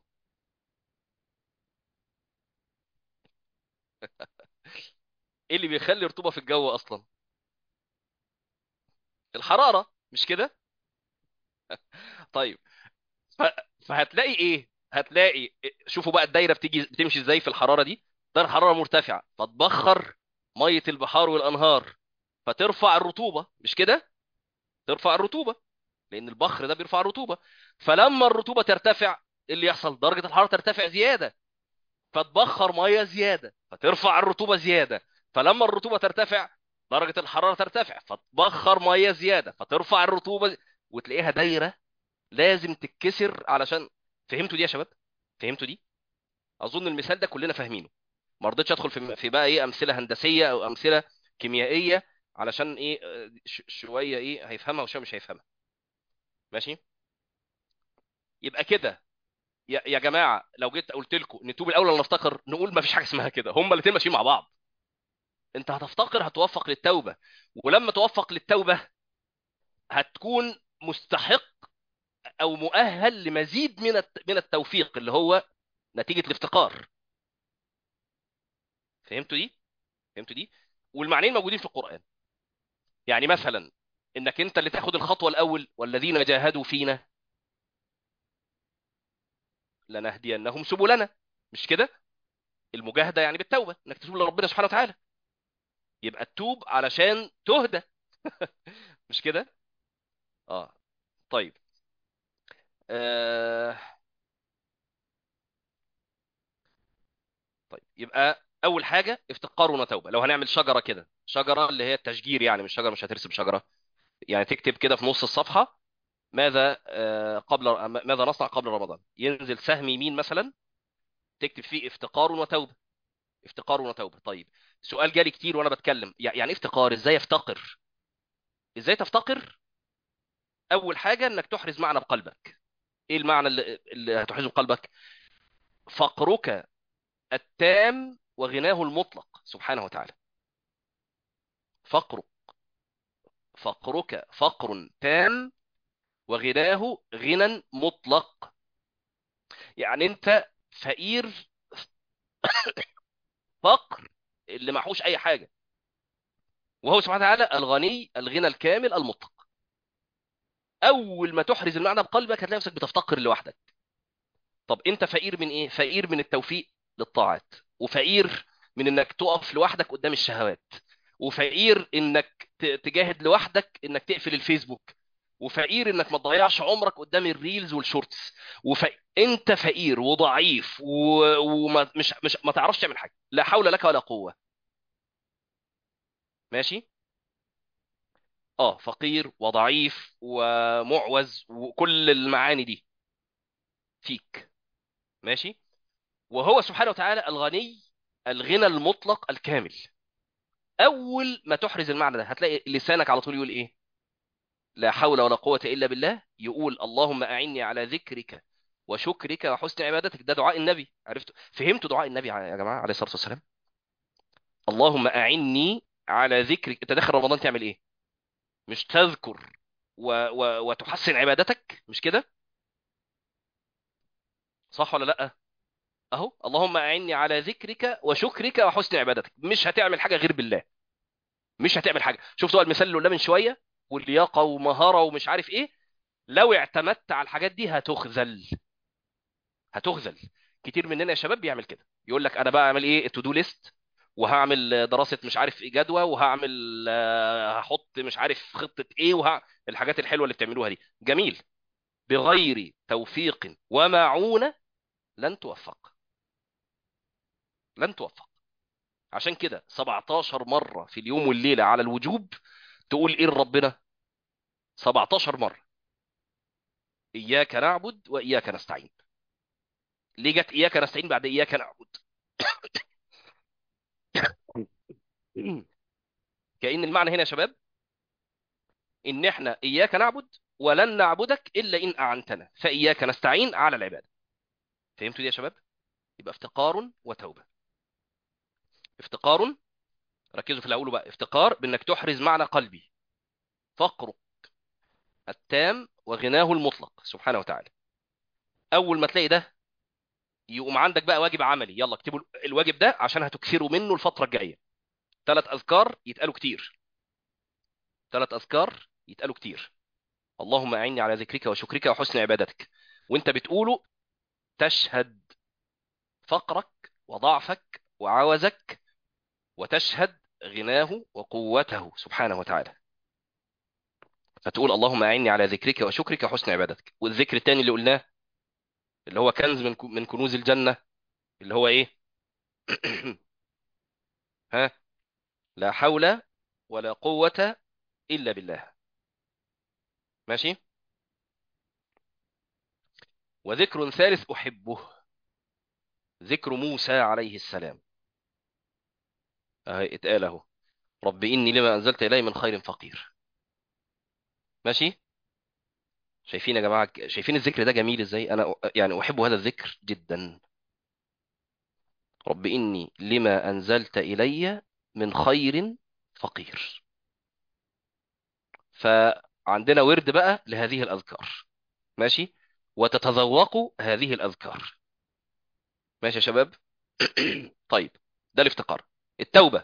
ايه اللي بيخلي رطوبه في الجو اصلا الحراره مش كده طيب ف... فهتلاقي ايه هتلاقي شوفوا بقى الدايره بتيجي بتمشي ازاي في الحراره دي درجه الحراره مرتفعه فتبخر ميه البحار والانهار فترفع الرطوبه مش كده ترفع الرطوبه لان البخر ده بيرفع الرطوبه فلما الرطوبه ترتفع إيه اللي يحصل درجه الحراره ترتفع زياده فتبخر ميه زياده فترفع الرطوبه زياده فلما الرطوبه ترتفع درجه الحراره ترتفع فتبخر ميه زياده فترفع الرطوبه وتلاقيها دايره لازم تتكسر علشان فهمتوا دي يا شباب فهمتوا دي اظن المثال ده كلنا فاهمينه ما رضيتش ادخل في في بقى ايه امثله هندسيه او امثله كيميائيه علشان ايه آه، ش- شويه ايه هيفهمها وشويه مش هيفهمها ماشي يبقى كده يا يا جماعه لو جيت قلت لكم نتوب الاول ولا نفتقر نقول ما فيش حاجه اسمها كده هما الاثنين ماشيين مع بعض انت هتفتقر هتوفق للتوبه ولما توفق للتوبه هتكون مستحق او مؤهل لمزيد من الت- من التوفيق اللي هو نتيجه الافتقار فهمتوا دي فهمتوا دي والمعنيين موجودين في القران يعني مثلا انك انت اللي تاخد الخطوه الاول والذين جاهدوا فينا لنهدينهم سبلنا مش كده المجاهده يعني بالتوبه انك تتوب لربنا سبحانه وتعالى يبقى تتوب علشان تهدى مش كده اه طيب آه... طيب يبقى اول حاجه افتقار وتوبه لو هنعمل شجره كده شجره اللي هي التشجير يعني مش شجره مش هترسم شجره يعني تكتب كده في نص الصفحه ماذا آه، قبل ماذا نصنع قبل رمضان ينزل سهم يمين مثلا تكتب فيه افتقار وتوبه افتقار وتوبه طيب سؤال جالي كتير وانا بتكلم يع- يعني ايه افتقار ازاي افتقر ازاي تفتقر اول حاجه انك تحرز معنى بقلبك ايه المعنى اللي, اللي هتحرزه بقلبك فقرك التام وغناه المطلق سبحانه وتعالى فقر فقرك فقر تام وغناه غنى مطلق يعني انت فقير فقر اللي معهوش اي حاجه وهو سبحانه وتعالى الغني الغنى الكامل المطلق اول ما تحرز المعنى بقلبك هتلاقي نفسك بتفتقر لوحدك طب انت فقير من ايه فقير من التوفيق للطاعات وفقير من انك تقف لوحدك قدام الشهوات وفقير انك ت- تجاهد لوحدك انك تقفل الفيسبوك وفقير انك ما تضيعش عمرك قدام الريلز والشورتس وانت فقير وضعيف و... وما مش مش ما تعرفش تعمل حاجه لا حول لك ولا قوه ماشي اه فقير وضعيف ومعوز وكل المعاني دي فيك ماشي وهو سبحانه وتعالى الغني الغنى المطلق الكامل اول ما تحرز المعنى ده هتلاقي لسانك على طول يقول ايه لا حول ولا قوة الا بالله يقول اللهم اعني على ذكرك وشكرك وحسن عبادتك ده دعاء النبي عرفتوا فهمتوا دعاء النبي يا جماعة عليه الصلاة والسلام اللهم اعني على ذكرك انت داخل رمضان تعمل ايه مش تذكر و... و... وتحسن عبادتك مش كده صح ولا لا اهو اللهم اعني على ذكرك وشكرك وحسن عبادتك مش هتعمل حاجة غير بالله مش هتعمل حاجه شفت بقى المثال اللي قلناه من شويه واللياقه ومهاره ومش عارف ايه لو اعتمدت على الحاجات دي هتخذل هتخذل كتير مننا يا شباب بيعمل كده يقول لك انا بقى اعمل ايه تو دو ليست وهعمل دراسه مش عارف ايه جدوى وهعمل آه، هحط مش عارف خطه ايه وه... الحاجات الحلوه اللي بتعملوها دي جميل بغير توفيق ومعونه لن توفق لن توفق عشان كده 17 مره في اليوم والليله على الوجوب تقول ايه لربنا 17 مره إياك نعبد وإياك نستعين ليه جت اياك نستعين بعد اياك نعبد كأن المعنى هنا يا شباب ان احنا اياك نعبد ولن نعبدك الا ان اعنتنا فاياك نستعين على العباده فهمتوا دي يا شباب يبقى افتقار وتوبه افتقار ركزوا في الاول بقى افتقار بانك تحرز معنى قلبي فقره التام وغناه المطلق سبحانه وتعالى اول ما تلاقي ده يقوم عندك بقى واجب عملي يلا اكتبوا الواجب ده عشان هتكثروا منه الفتره الجايه ثلاث اذكار يتقالوا كتير ثلاث اذكار يتقالوا كتير اللهم اعني على ذكرك وشكرك وحسن عبادتك وانت بتقوله تشهد فقرك وضعفك وعوزك وتشهد غناه وقوته سبحانه وتعالى فتقول اللهم اعني على ذكرك وشكرك وحسن عبادتك والذكر الثاني اللي قلناه اللي هو كنز من من كنوز الجنة اللي هو ايه ها لا حول ولا قوة إلا بالله ماشي وذكر ثالث أحبه ذكر موسى عليه السلام اهي اتقال اهو رب إني لما أنزلت إلي من خير فقير ماشي شايفين يا جماعة شايفين الذكر ده جميل ازاي انا يعني احب هذا الذكر جدا رب إني لما أنزلت إلي من خير فقير فعندنا ورد بقى لهذه الأذكار ماشي وتتذوقوا هذه الأذكار ماشي يا شباب طيب ده الافتقار التوبة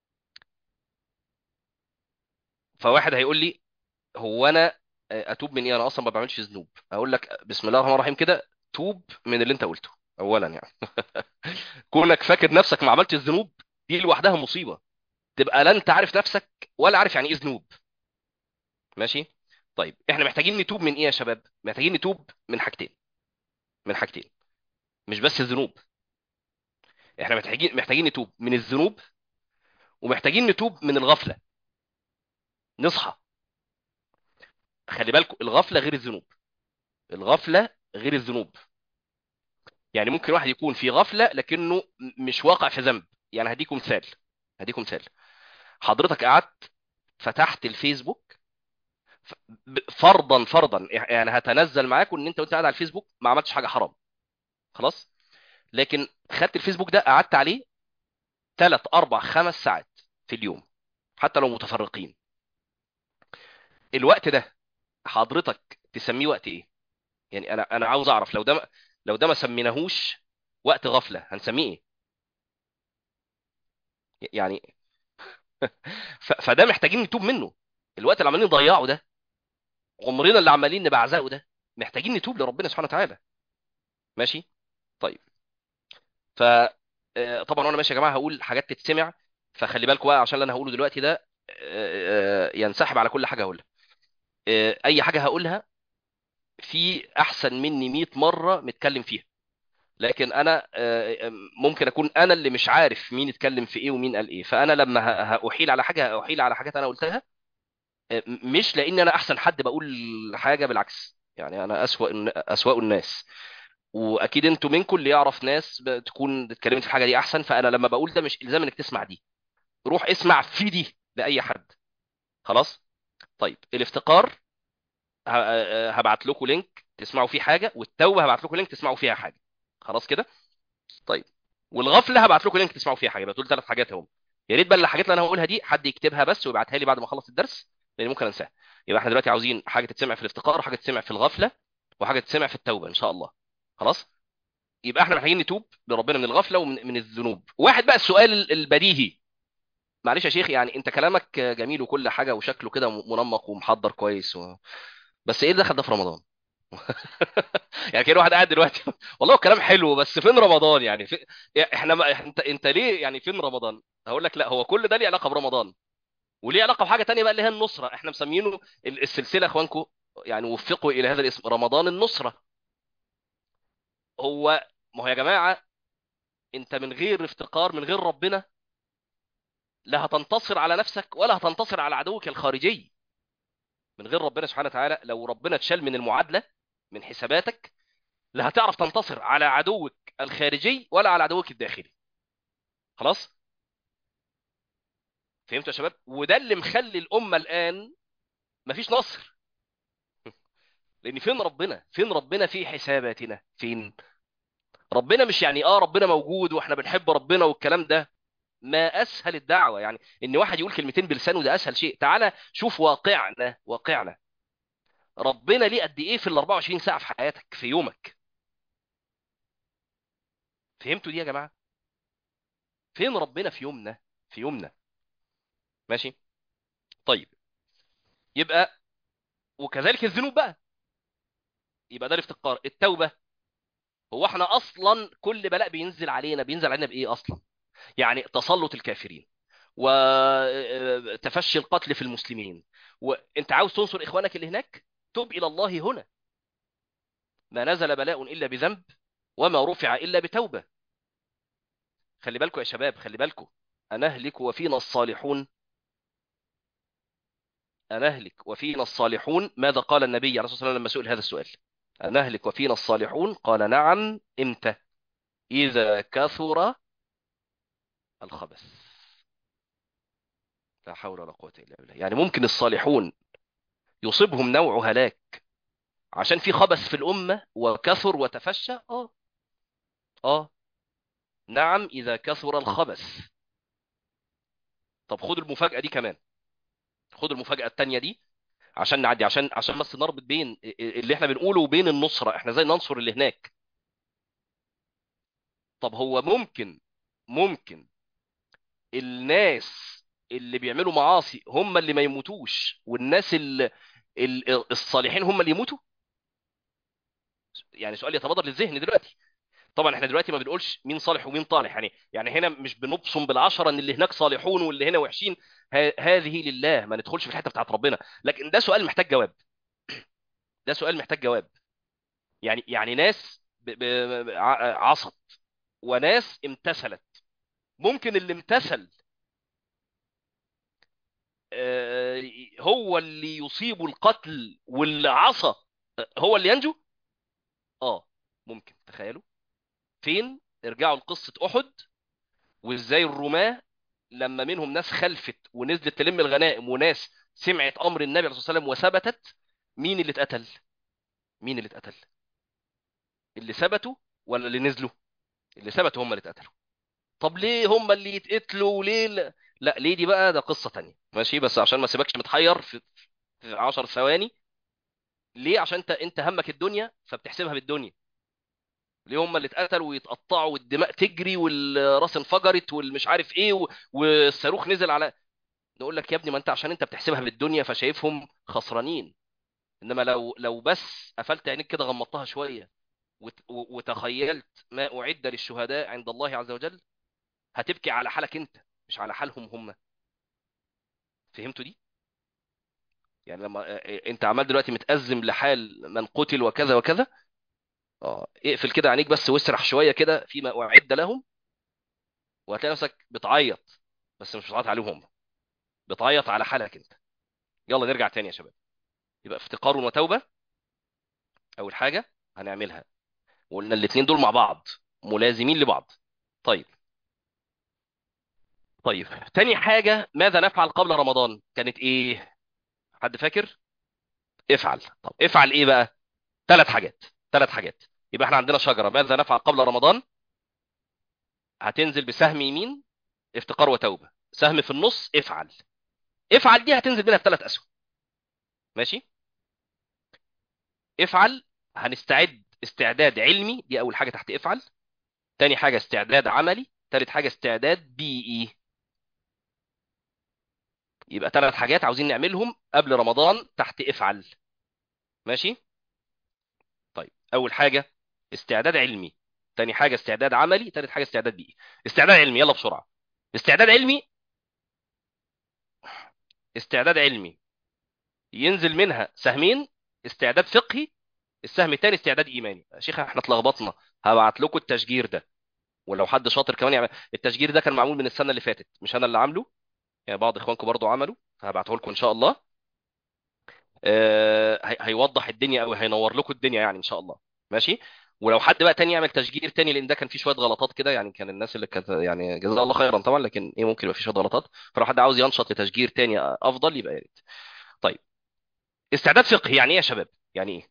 فواحد هيقول لي هو أنا أتوب من إيه أنا أصلا ما بعملش ذنوب أقول لك بسم الله الرحمن الرحيم كده توب من اللي أنت قلته أولا يعني كونك فاكر نفسك ما عملتش الذنوب دي لوحدها مصيبة تبقى لا انت عارف نفسك ولا عارف يعني ايه ذنوب ماشي طيب احنا محتاجين نتوب من ايه يا شباب محتاجين نتوب من حاجتين من حاجتين مش بس الذنوب احنا محتاجين محتاجين نتوب من الذنوب ومحتاجين نتوب من الغفلة نصحى خلي بالكم الغفلة غير الذنوب الغفلة غير الذنوب يعني ممكن واحد يكون في غفلة لكنه مش واقع في ذنب يعني هديكم مثال هديكم مثال حضرتك قعدت فتحت الفيسبوك ف- ب- فرضا فرضا يعني هتنزل معاكم ان انت وانت قاعد على الفيسبوك ما عملتش حاجه حرام خلاص لكن خدت الفيسبوك ده قعدت عليه 3 4 5 ساعات في اليوم حتى لو متفرقين الوقت ده حضرتك تسميه وقت ايه يعني انا انا عاوز اعرف لو ده لو ده ما سميناهوش وقت غفله هنسميه ايه يعني ف- فده محتاجين نتوب منه الوقت اللي عمالين نضيعه ده عمرنا اللي عمالين نبعزقه ده محتاجين نتوب لربنا سبحانه وتعالى ماشي طيب ف آه، طبعا وانا ماشي يا جماعه هقول حاجات تتسمع فخلي بالكم بقى عشان اللي انا هقوله دلوقتي ده آه، آه، ينسحب على كل حاجه هقولها آه، اي حاجه هقولها في احسن مني 100 مره متكلم فيها لكن انا آه، آه، ممكن اكون انا اللي مش عارف مين اتكلم في ايه ومين قال ايه فانا لما ه- هاحيل على حاجه هاحيل على حاجات انا قلتها آه، مش لان انا احسن حد بقول حاجه بالعكس يعني انا اسوأ الن- اسوأ الناس واكيد انتوا منكم اللي يعرف ناس بتكون اتكلمت في الحاجه دي احسن فانا لما بقول ده مش الزام انك تسمع دي روح اسمع في دي لاي حد خلاص طيب الافتقار ه- هبعت لكم لينك تسمعوا فيه حاجه والتوبه هبعت لكم لينك تسمعوا فيها حاجه خلاص كده طيب والغفله هبعت لكم لينك تسمعوا فيها حاجه يبقى دول ثلاث حاجات اهم يا ريت بقى الحاجات اللي انا هقولها دي حد يكتبها بس ويبعتها لي بعد ما اخلص الدرس لان ممكن انساها يبقى احنا دلوقتي عاوزين حاجه تتسمع في الافتقار وحاجه تتسمع في الغفله وحاجه تتسمع في التوبه ان شاء الله خلاص يبقى احنا محتاجين نتوب لربنا من الغفله ومن من الذنوب واحد بقى السؤال ال- البديهي معلش يا شيخ يعني انت كلامك جميل وكل حاجه وشكله كده منمق ومحضر كويس و... بس ايه اللي دخل ده في رمضان يعني كان واحد قاعد دلوقتي والله الكلام حلو بس فين رمضان يعني في... يعني احنا ما... انت انت ليه يعني فين رمضان هقول لك لا هو كل ده ليه علاقه برمضان وليه علاقه بحاجه تانية بقى اللي هي النصره احنا مسمينه ال- السلسله يا اخوانكم يعني وفقوا الى هذا الاسم رمضان النصره هو ما هو يا جماعه انت من غير افتقار من غير ربنا لا هتنتصر على نفسك ولا هتنتصر على عدوك الخارجي من غير ربنا سبحانه وتعالى لو ربنا اتشال من المعادله من حساباتك لا هتعرف تنتصر على عدوك الخارجي ولا على عدوك الداخلي خلاص فهمتوا يا شباب وده اللي مخلي الامه الان مفيش نصر لان فين ربنا فين ربنا في حساباتنا فين ربنا مش يعني اه ربنا موجود واحنا بنحب ربنا والكلام ده ما اسهل الدعوه يعني ان واحد يقول كلمتين بلسانه ده اسهل شيء تعالى شوف واقعنا واقعنا ربنا ليه قد ايه في ال 24 ساعه في حياتك في يومك فهمتوا دي يا جماعه فين ربنا في يومنا في يومنا ماشي طيب يبقى وكذلك الذنوب بقى يبقى ده الافتقار التوبه هو احنا اصلا كل بلاء بينزل علينا بينزل علينا بايه اصلا يعني تسلط الكافرين وتفشي القتل في المسلمين وانت عاوز تنصر اخوانك اللي هناك تب الى الله هنا ما نزل بلاء الا بذنب وما رفع الا بتوبه خلي بالكم يا شباب خلي بالكم انهلك وفينا الصالحون انهلك وفينا الصالحون ماذا قال النبي عليه الصلاه والسلام لما سئل هذا السؤال انهلك وفينا الصالحون قال نعم امتى اذا كثر الخبث لا حول ولا قوه الا بالله يعني ممكن الصالحون يصيبهم نوع هلاك عشان في خبث في الامه وكثر وتفشى اه اه نعم اذا كثر الخبث طب خد المفاجاه دي كمان خد المفاجاه التانيه دي عشان نعدي عشان عشان بس نربط بين اللي احنا بنقوله وبين النصره احنا ازاي ننصر اللي هناك طب هو ممكن ممكن الناس اللي بيعملوا معاصي هم اللي ما يموتوش والناس اللي الصالحين هم اللي يموتوا يعني سؤال يتبادر للذهن دلوقتي طبعا احنا دلوقتي ما بنقولش مين صالح ومين طالح يعني يعني هنا مش بنبصم بالعشره ان اللي هناك صالحون واللي هنا وحشين ه- هذه لله ما ندخلش في الحته بتاعت ربنا لكن ده سؤال محتاج جواب ده سؤال محتاج جواب يعني يعني ناس ب... ب... ع- عصت وناس امتثلت ممكن اللي امتثل آه، هو اللي يصيب القتل واللي عصى آه، هو اللي ينجو اه ممكن تخيلوا فين ارجعوا لقصة احد وازاي الرماة لما منهم ناس خلفت ونزلت تلم الغنائم وناس سمعت امر النبي عليه الصلاة والسلام وثبتت مين اللي اتقتل مين اللي اتقتل اللي ثبتوا ولا اللي نزلوا اللي ثبتوا هم اللي اتقتلوا طب ليه هم اللي يتقتلوا وليه لا, لا ليه دي بقى ده قصة تانية ماشي بس عشان ما سيبكش متحير في في 10 ثواني ليه عشان انت انت همك الدنيا فبتحسبها بالدنيا ليه هم اللي اتقتلوا ويتقطعوا والدماء تجري والراس انفجرت والمش عارف ايه و- والصاروخ نزل على نقول لك يا ابني ما انت عشان انت بتحسبها بالدنيا فشايفهم خسرانين انما لو لو بس قفلت عينيك كده غمضتها شويه وت- و- وتخيلت ما اعد للشهداء عند الله عز وجل هتبكي على حالك انت مش على حالهم هم فهمتوا دي يعني لما اه، اه، انت عمال دلوقتي متأزم لحال من قتل وكذا وكذا اه اقفل كده عينيك بس واسرح شويه كده فيما اعد لهم وهتلاقي نفسك بتعيط بس مش بتعيط عليهم هم بتعيط على حالك انت يلا نرجع تاني يا شباب يبقى افتقار وتوبه اول حاجه هنعملها وقلنا الاثنين دول مع بعض ملازمين لبعض طيب طيب تاني حاجه ماذا نفعل قبل رمضان كانت ايه حد فاكر افعل طب افعل ايه بقى ثلاث حاجات ثلاث حاجات يبقى احنا عندنا شجره ماذا نفعل قبل رمضان هتنزل بسهم يمين افتقار وتوبه سهم في النص افعل افعل دي هتنزل منها بثلاث اسهم ماشي افعل هنستعد استعداد علمي دي اول حاجه تحت افعل تاني حاجه استعداد عملي تالت حاجه استعداد بيئي يبقى ثلاث حاجات عاوزين نعملهم قبل رمضان تحت افعل ماشي طيب اول حاجه استعداد علمي تاني حاجه استعداد عملي تالت حاجه استعداد بيئي استعداد علمي يلا بسرعه استعداد علمي استعداد علمي ينزل منها سهمين استعداد فقهي السهم الثاني استعداد ايماني يا شيخ احنا اتلخبطنا هبعت لكم التشجير ده ولو حد شاطر كمان يعمل التشجير ده كان معمول من السنه اللي فاتت مش انا اللي عامله يعني بعض اخوانكم برضو عملوا فهبعته لكم ان شاء الله آه، هي- هيوضح الدنيا قوي هينور لكم الدنيا يعني ان شاء الله ماشي ولو حد بقى تاني يعمل تشجير تاني لان ده كان فيه شويه غلطات كده يعني كان الناس اللي كانت يعني جزاه الله خيرا طبعا لكن ايه ممكن يبقى فيه شويه غلطات فلو حد عاوز ينشط لتشجير تاني افضل يبقى يا ريت طيب استعداد فقهي يعني ايه يا شباب يعني ايه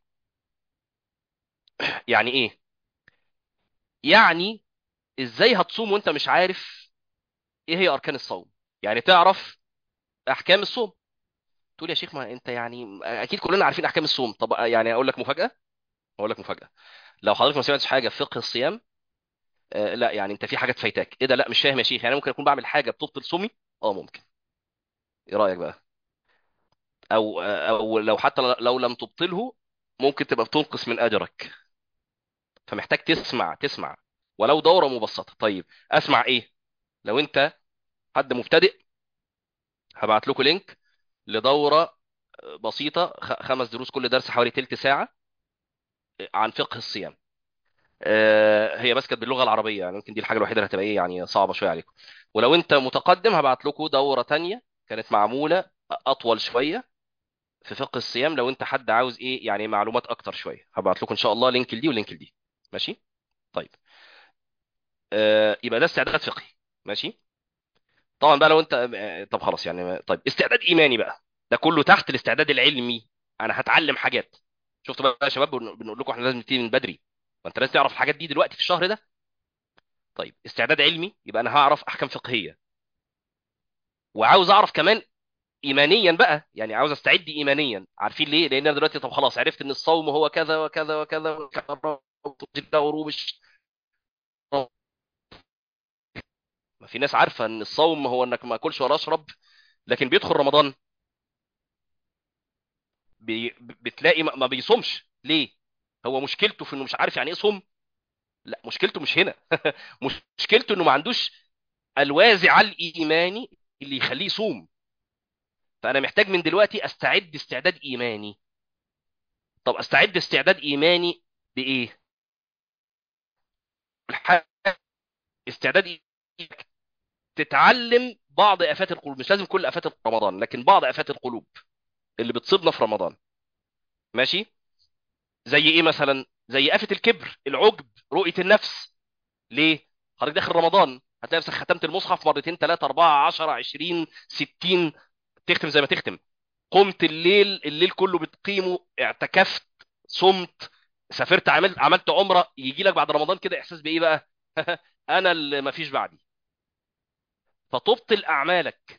يعني ايه يعني ازاي هتصوم وانت مش عارف ايه هي اركان الصوم يعني تعرف احكام الصوم تقول يا شيخ ما انت يعني اكيد كلنا عارفين احكام الصوم طب يعني اقول لك مفاجاه اقول لك مفاجاه لو حضرتك ما سمعتش حاجه في فقه الصيام آه لا يعني انت في حاجات فايتاك ايه ده لا مش فاهم يا شيخ يعني ممكن اكون بعمل حاجه بتبطل صومي اه ممكن ايه رايك بقى او او لو حتى لو لم تبطله ممكن تبقى بتنقص من اجرك فمحتاج تسمع تسمع ولو دوره مبسطه طيب اسمع ايه لو انت حد مبتدئ هبعت لكم لينك لدوره بسيطه خ- خمس دروس كل درس حوالي تلت ساعه عن فقه الصيام آه، هي بس كانت باللغه العربيه يعني ممكن دي الحاجه الوحيده اللي هتبقى ايه يعني صعبه شويه عليكم ولو انت متقدم هبعت لكم دوره تانية كانت معموله اطول شويه في فقه الصيام لو انت حد عاوز ايه يعني معلومات اكتر شويه هبعت لكم ان شاء الله لينك لدي ولينك لدي ماشي طيب آه يبقى ده استعداد فقهي ماشي طبعا بقى لو انت آه، طب خلاص يعني طيب استعداد ايماني بقى ده كله تحت الاستعداد العلمي انا هتعلم حاجات شفتوا بقى يا شباب بن- بنقول لكم احنا لازم نبتدي من بدري ما انت لازم تعرف الحاجات دي دلوقتي في الشهر ده طيب استعداد علمي يبقى انا هعرف احكام فقهيه وعاوز اعرف كمان ايمانيا بقى يعني عاوز استعد ايمانيا عارفين ليه لان انا دلوقتي طب خلاص عرفت ان الصوم هو كذا وكذا وكذا وكذا غروب الشمس ما في ناس عارفه ان الصوم هو انك ما اكلش ولا اشرب لكن بيدخل رمضان بي... بتلاقي ما ما بيصومش ليه هو مشكلته في انه مش عارف يعني ايه صوم لا مشكلته مش هنا مشكلته انه ما عندوش الوازع الايماني اللي يخليه يصوم فانا محتاج من دلوقتي استعد استعداد ايماني طب استعد استعداد ايماني بايه الح- استعداد إيماني تتعلم بعض افات القلوب مش لازم كل افات رمضان لكن بعض افات القلوب اللي بتصيبنا في رمضان ماشي زي ايه مثلا زي آفة الكبر العجب رؤية النفس ليه حضرتك داخل رمضان هتلاقي نفسك ختمت المصحف مرتين ثلاثة أربعة عشرة عشرين ستين تختم زي ما تختم قمت الليل الليل كله بتقيمه اعتكفت صمت سافرت عملت عملت عمرة يجي لك بعد رمضان كده إحساس بإيه بقى أنا اللي ما فيش بعدي فتبطل أعمالك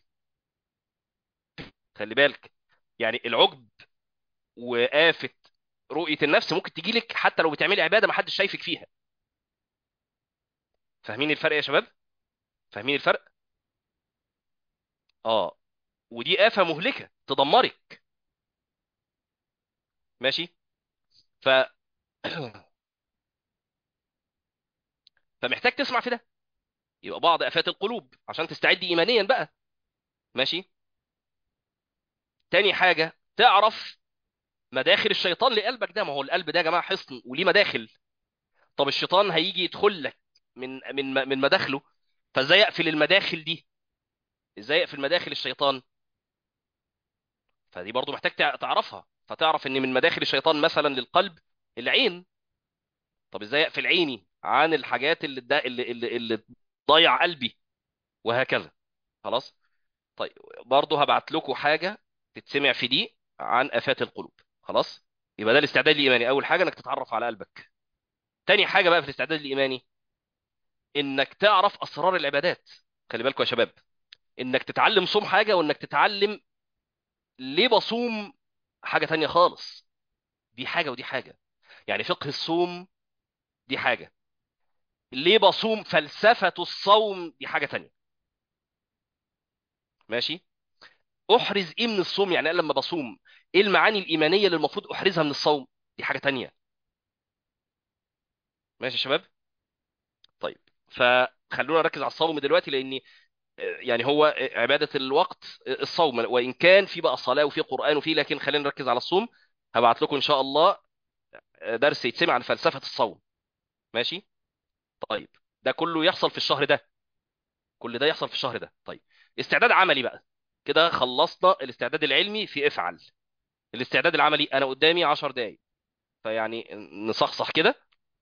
خلي بالك يعني العجب وآفة رؤية النفس ممكن تجي لك حتى لو بتعملي عبادة ما حدش شايفك فيها فاهمين الفرق يا شباب فاهمين الفرق اه ودي آفة مهلكة تدمرك ماشي ف فمحتاج تسمع في ده يبقى بعض آفات القلوب عشان تستعد إيمانيا بقى ماشي تاني حاجة تعرف مداخل الشيطان لقلبك ده ما هو القلب ده يا جماعة حصن وليه مداخل طب الشيطان هيجي يدخل لك من من من مداخله فازاي اقفل المداخل دي ازاي اقفل مداخل الشيطان فدي برضو محتاج تع- تعرفها فتعرف ان من مداخل الشيطان مثلا للقلب العين طب ازاي اقفل عيني عن الحاجات اللي دا اللي اللي, اللي تضيع قلبي وهكذا خلاص طيب برضو هبعت لكم حاجة تتسمع في دي عن آفات القلوب خلاص يبقى ده الاستعداد الإيماني أول حاجة إنك تتعرف على قلبك تاني حاجة بقى في الاستعداد الإيماني إنك تعرف أسرار العبادات خلي بالكم يا شباب إنك تتعلم صوم حاجة وإنك تتعلم ليه بصوم حاجة تانية خالص دي حاجة ودي حاجة يعني فقه الصوم دي حاجة ليه بصوم فلسفة الصوم دي حاجة تانية ماشي احرز ايه من الصوم يعني انا لما بصوم ايه المعاني الايمانيه اللي المفروض احرزها من الصوم دي حاجه تانية ماشي يا شباب طيب فخلونا نركز على الصوم دلوقتي لان يعني هو عباده الوقت الصوم وان كان في بقى صلاه وفي قران وفي لكن خلينا نركز على الصوم هبعت لكم ان شاء الله درس يتسمع عن فلسفه الصوم ماشي طيب ده كله يحصل في الشهر ده كل ده يحصل في الشهر ده طيب استعداد عملي بقى كده خلصنا الاستعداد العلمي في افعل الاستعداد العملي انا قدامي 10 دقايق فيعني نصحصح كده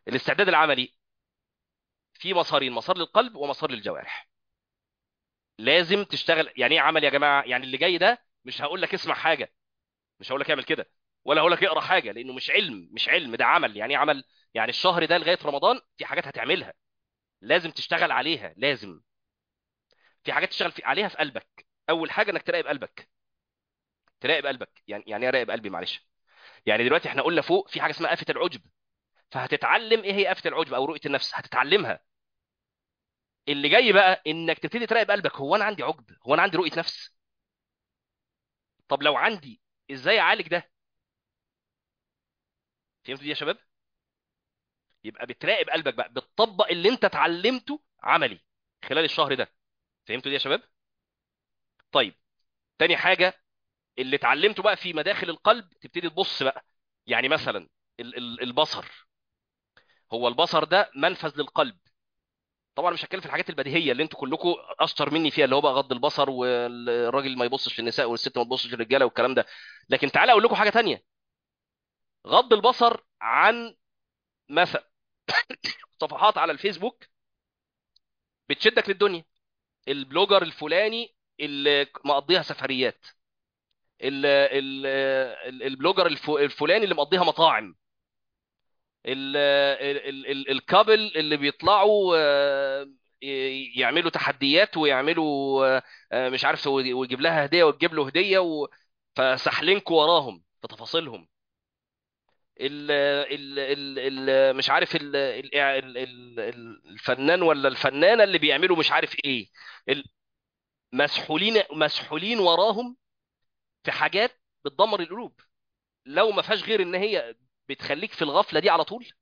الاستعداد العملي في مسارين مسار للقلب ومسار للجوارح لازم تشتغل يعني ايه عمل يا جماعه يعني اللي جاي ده مش هقول لك اسمع حاجه مش هقول لك اعمل كده ولا هقول لك اقرا حاجه لانه مش علم مش علم ده عمل يعني ايه عمل يعني الشهر ده لغايه رمضان في حاجات هتعملها لازم تشتغل عليها لازم في حاجات تشتغل في عليها في قلبك اول حاجه انك تراقب قلبك تراقب قلبك يعني يعني ايه اراقب قلبي معلش يعني دلوقتي احنا قلنا فوق في حاجه اسمها آفة العجب فهتتعلم ايه هي آفة العجب او رؤية النفس هتتعلمها اللي جاي بقى انك تبتدي تراقب قلبك هو انا عندي عجب هو انا عندي رؤية نفس طب لو عندي ازاي اعالج ده فهمتوا دي يا شباب يبقى بتراقب قلبك بقى بتطبق اللي انت اتعلمته عملي خلال الشهر ده فهمتوا دي يا شباب طيب تاني حاجة اللي اتعلمته بقى في مداخل القلب تبتدي تبص بقى يعني مثلا ال- ال- البصر هو البصر ده منفذ للقلب طبعا مش هتكلم في الحاجات البديهيه اللي انتوا كلكم اشطر مني فيها اللي هو بقى غض البصر والراجل ما يبصش للنساء والست ما تبصش للرجاله والكلام ده لكن تعالى اقول لكم حاجه تانية غض البصر عن مثلا صفحات على الفيسبوك بتشدك للدنيا البلوجر الفلاني اللي مقضيها سفريات ال ال ال- البلوجر الف- الفلاني اللي مقضيها مطاعم ال ال ال الكابل اللي بيطلعوا آه، ي- يعملوا تحديات ويعملوا آه، آه، مش عارف ويجيب لها هديه وتجيب له هديه و... فسحلينكوا وراهم في تفاصيلهم ال ال ال ال مش عارف ال ال ال ال ال- الفنان ولا الفنانه اللي بيعملوا مش عارف ايه ال- مسحولين مسحولين وراهم في حاجات بتدمر القلوب لو ما فيهاش غير ان هي بتخليك في الغفله دي على طول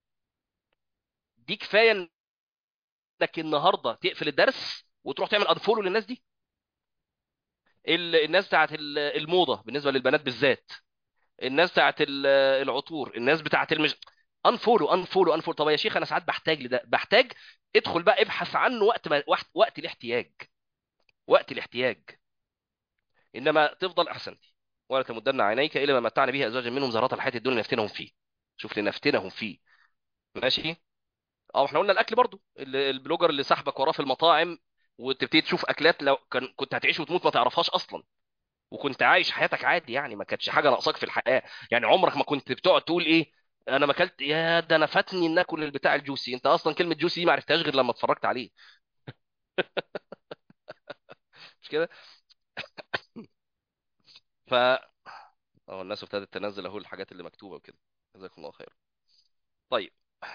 دي كفايه انك النهارده تقفل الدرس وتروح تعمل انفولو للناس دي ال- الناس بتاعت ال- الموضه بالنسبه للبنات بالذات الناس بتاعت ال- العطور الناس بتاعت المج... انفولو انفولو انفولو طب يا شيخ انا ساعات بحتاج لده بحتاج ادخل بقى ابحث عنه وقت ما وقت, وقت الاحتياج وقت الاحتياج انما تفضل احسنتي ولا تمدن عينيك الى ما متعنا به ازواجا منهم زهرات الحياه الدنيا لنفتنهم فيه شوف لنفتنهم فيه ماشي اه احنا قلنا الاكل برضو ال- البلوجر اللي سحبك وراه في المطاعم وتبتدي تشوف اكلات لو كان كنت هتعيش وتموت ما تعرفهاش اصلا وكنت عايش حياتك عادي يعني ما كانتش حاجه ناقصاك في الحياه يعني عمرك ما كنت بتقعد تقول ايه انا ما اكلت يا ده انا فاتني ان اكل البتاع الجوسي انت اصلا كلمه جوسي دي ما عرفتهاش غير لما اتفرجت عليه مش كده ف اه الناس ابتدت تنزل اهو الحاجات اللي مكتوبه وكده جزاكم الله خير طيب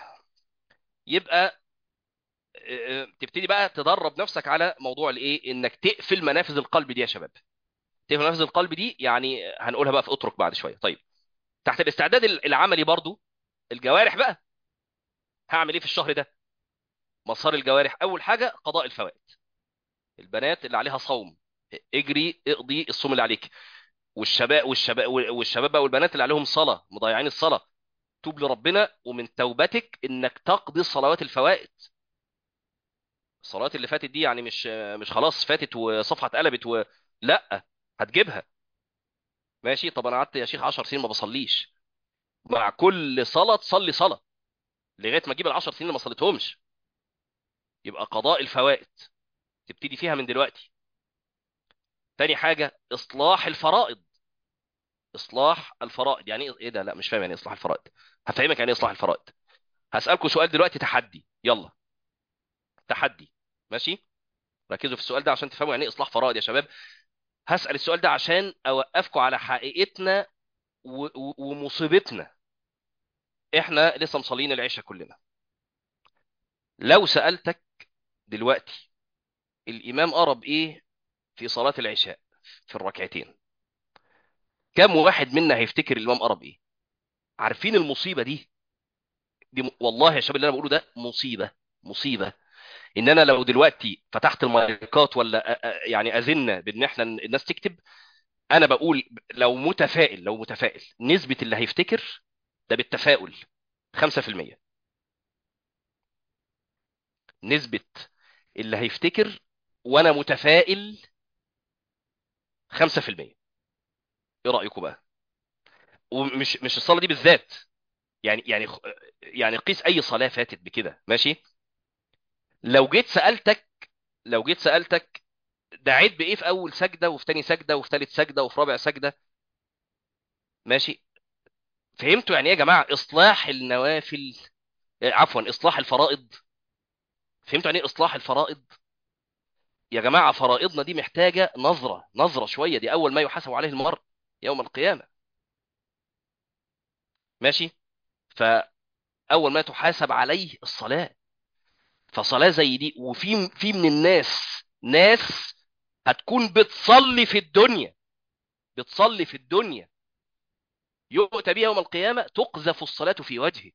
يبقى آه، آه، تبتدي بقى تدرب نفسك على موضوع الايه انك تقفل منافذ القلب دي يا شباب تقفل منافذ القلب دي يعني هنقولها بقى في اترك بعد شويه طيب تحت الاستعداد العملي برضو الجوارح بقى هعمل ايه في الشهر ده مسار الجوارح اول حاجه قضاء الفوائد البنات اللي عليها صوم اجري اقضي الصوم اللي عليك والشباب والشباب والشباب بقى والبنات اللي عليهم صلاه مضيعين الصلاه توب لربنا ومن توبتك انك تقضي الصلوات الفوائد الصلوات اللي فاتت دي يعني مش مش خلاص فاتت وصفحه اتقلبت و... لا هتجيبها ماشي طب انا قعدت يا شيخ 10 سنين ما بصليش مع كل صلاه تصلي صلاه لغايه ما تجيب ال 10 سنين اللي ما صليتهمش يبقى قضاء الفوائد تبتدي فيها من دلوقتي تاني حاجه اصلاح الفرائض اصلاح الفرائض يعني ايه إيه ده لا مش فاهم يعني إيه اصلاح الفرائض هفهمك يعني ايه اصلاح الفرائض هسالكم سؤال دلوقتي تحدي يلا تحدي ماشي ركزوا في السؤال ده عشان تفهموا يعني ايه اصلاح فرائض يا شباب هسال السؤال ده عشان اوقفكم على حقيقتنا و... و... ومصيبتنا احنا لسه مصلين العشاء كلنا لو سالتك دلوقتي الامام قرب ايه في صلاه العشاء في الركعتين كم واحد منا هيفتكر الامام قرب ايه عارفين المصيبه دي دي م... والله يا شباب اللي انا بقوله ده مصيبه مصيبه ان انا لو دلوقتي فتحت المايكات ولا أ- أ- يعني اذن بان احنا الناس تكتب انا بقول لو متفائل لو متفائل نسبة اللي هيفتكر ده بالتفاؤل 5% نسبة اللي هيفتكر وانا متفائل 5% ايه رأيكم بقى ومش مش الصلاة دي بالذات يعني يعني خ- يعني قيس اي صلاه فاتت بكده ماشي لو جيت سالتك لو جيت سالتك دعيت بايه في اول سجده وفي تاني سجده وفي تالت سجده وفي رابع سجده ماشي فهمتوا يعني ايه يا جماعه اصلاح النوافل آه، عفوا اصلاح الفرائض فهمتوا يعني ايه اصلاح الفرائض يا جماعه فرائضنا دي محتاجه نظره نظره شويه دي اول ما يحاسب عليه المرء يوم القيامه ماشي فاول ما تحاسب عليه الصلاه فصلاه زي دي وفي في من الناس ناس هتكون بتصلي في الدنيا بتصلي في الدنيا يؤتى بها يوم القيامه تقذف الصلاه في وجهه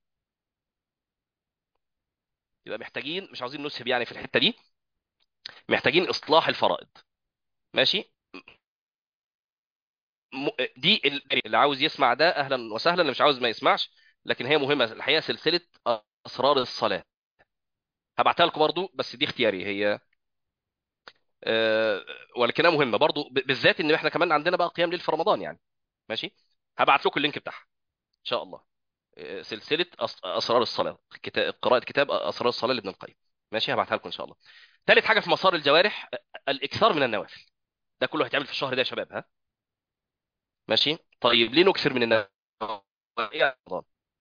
يبقى محتاجين مش عاوزين نسهب يعني في الحته دي محتاجين اصلاح الفرائض ماشي م- دي ال- اللي عاوز يسمع ده اهلا وسهلا اللي مش عاوز ما يسمعش لكن هي مهمه الحقيقه سلسله اسرار الصلاه هبعتها لكم برضو بس دي اختياري هي آه، ولكنها مهمه برضو ب- بالذات ان احنا كمان عندنا بقى قيام ليل في رمضان يعني ماشي هبعت لكم اللينك بتاعها ان شاء الله آه، سلسله أس- اسرار الصلاه كتاب قراءه كتاب اسرار الصلاه لابن القيم ماشي هبعتها لكم ان شاء الله ثالث حاجه في مسار الجوارح آه، الاكثار من النوافل ده كله هيتعمل في الشهر ده يا شباب ها ماشي طيب ليه نكثر من النوافل إيه رمضان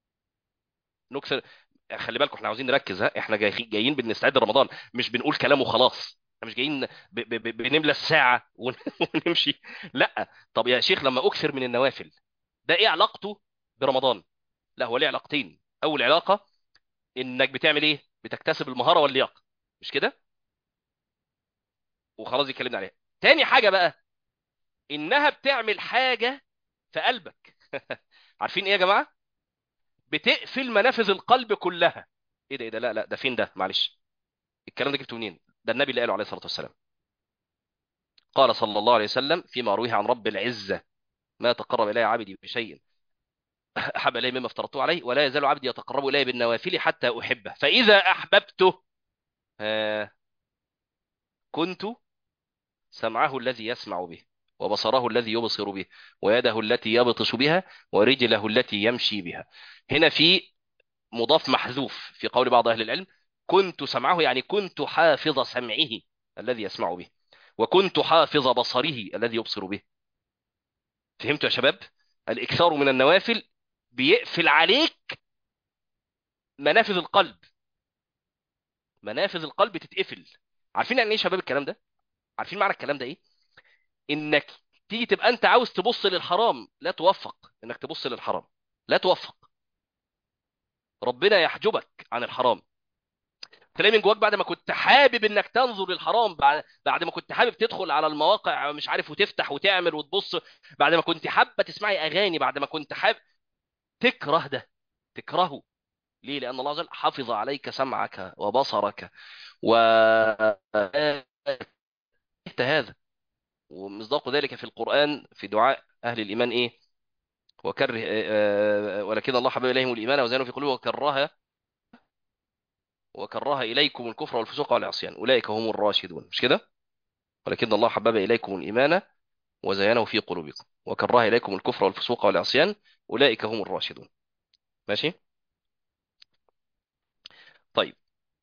نكثر خلي بالكم احنا عاوزين نركز ها احنا جاي... جايين بنستعد لرمضان مش بنقول كلام وخلاص احنا مش جايين ب... ب... ب... بنملى الساعه ون... ونمشي لا طب يا شيخ لما اكثر من النوافل ده ايه علاقته برمضان لا هو ليه علاقتين اول علاقه انك بتعمل ايه بتكتسب المهاره واللياقه مش كده وخلاص دي اتكلمنا عليها تاني حاجه بقى انها بتعمل حاجه في قلبك عارفين ايه يا جماعه بتقفل منافذ القلب كلها ايه ده ايه ده لا لا ده فين ده معلش الكلام ده جبته منين ده النبي اللي قاله عليه الصلاه والسلام قال صلى الله عليه وسلم فيما رويه عن رب العزه ما تقرب الي عبدي بشيء احب الي مما افترضته عليه ولا يزال عبدي يتقرب الي بالنوافل حتى احبه فاذا احببته آه كنت سمعه الذي يسمع به وبصره الذي يبصر به ويده التي يبطش بها ورجله التي يمشي بها هنا في مضاف محذوف في قول بعض اهل العلم كنت سمعه يعني كنت حافظ سمعه الذي يسمع به وكنت حافظ بصره الذي يبصر به فهمتوا يا شباب الاكثار من النوافل بيقفل عليك منافذ القلب منافذ القلب تتقفل عارفين يعني ايه يا شباب الكلام ده عارفين معنى الكلام ده ايه انك تيجي تبقى انت عاوز تبص للحرام لا توفق انك تبص للحرام لا توفق ربنا يحجبك عن الحرام تلاقي من جواك بعد ما كنت حابب انك تنظر للحرام بعد بعد ما كنت حابب تدخل على المواقع مش عارف وتفتح وتعمل وتبص بعد ما كنت حابه تسمعي اغاني بعد ما كنت حابب تكره ده تكرهه ليه لان الله عز وجل حفظ عليك سمعك وبصرك و هذا ومصداق ذلك في القرآن في دعاء أهل الإيمان إيه وكره آه، آه، ولكن الله حبب إليهم الإيمان وزينوا في قلوبهم وكره وكره إليكم الكفر والفسوق والعصيان أولئك هم الراشدون مش كده ولكن الله حبب إليكم الإيمان وزينه في قلوبكم وكره إليكم الكفر والفسوق والعصيان أولئك هم الراشدون ماشي طيب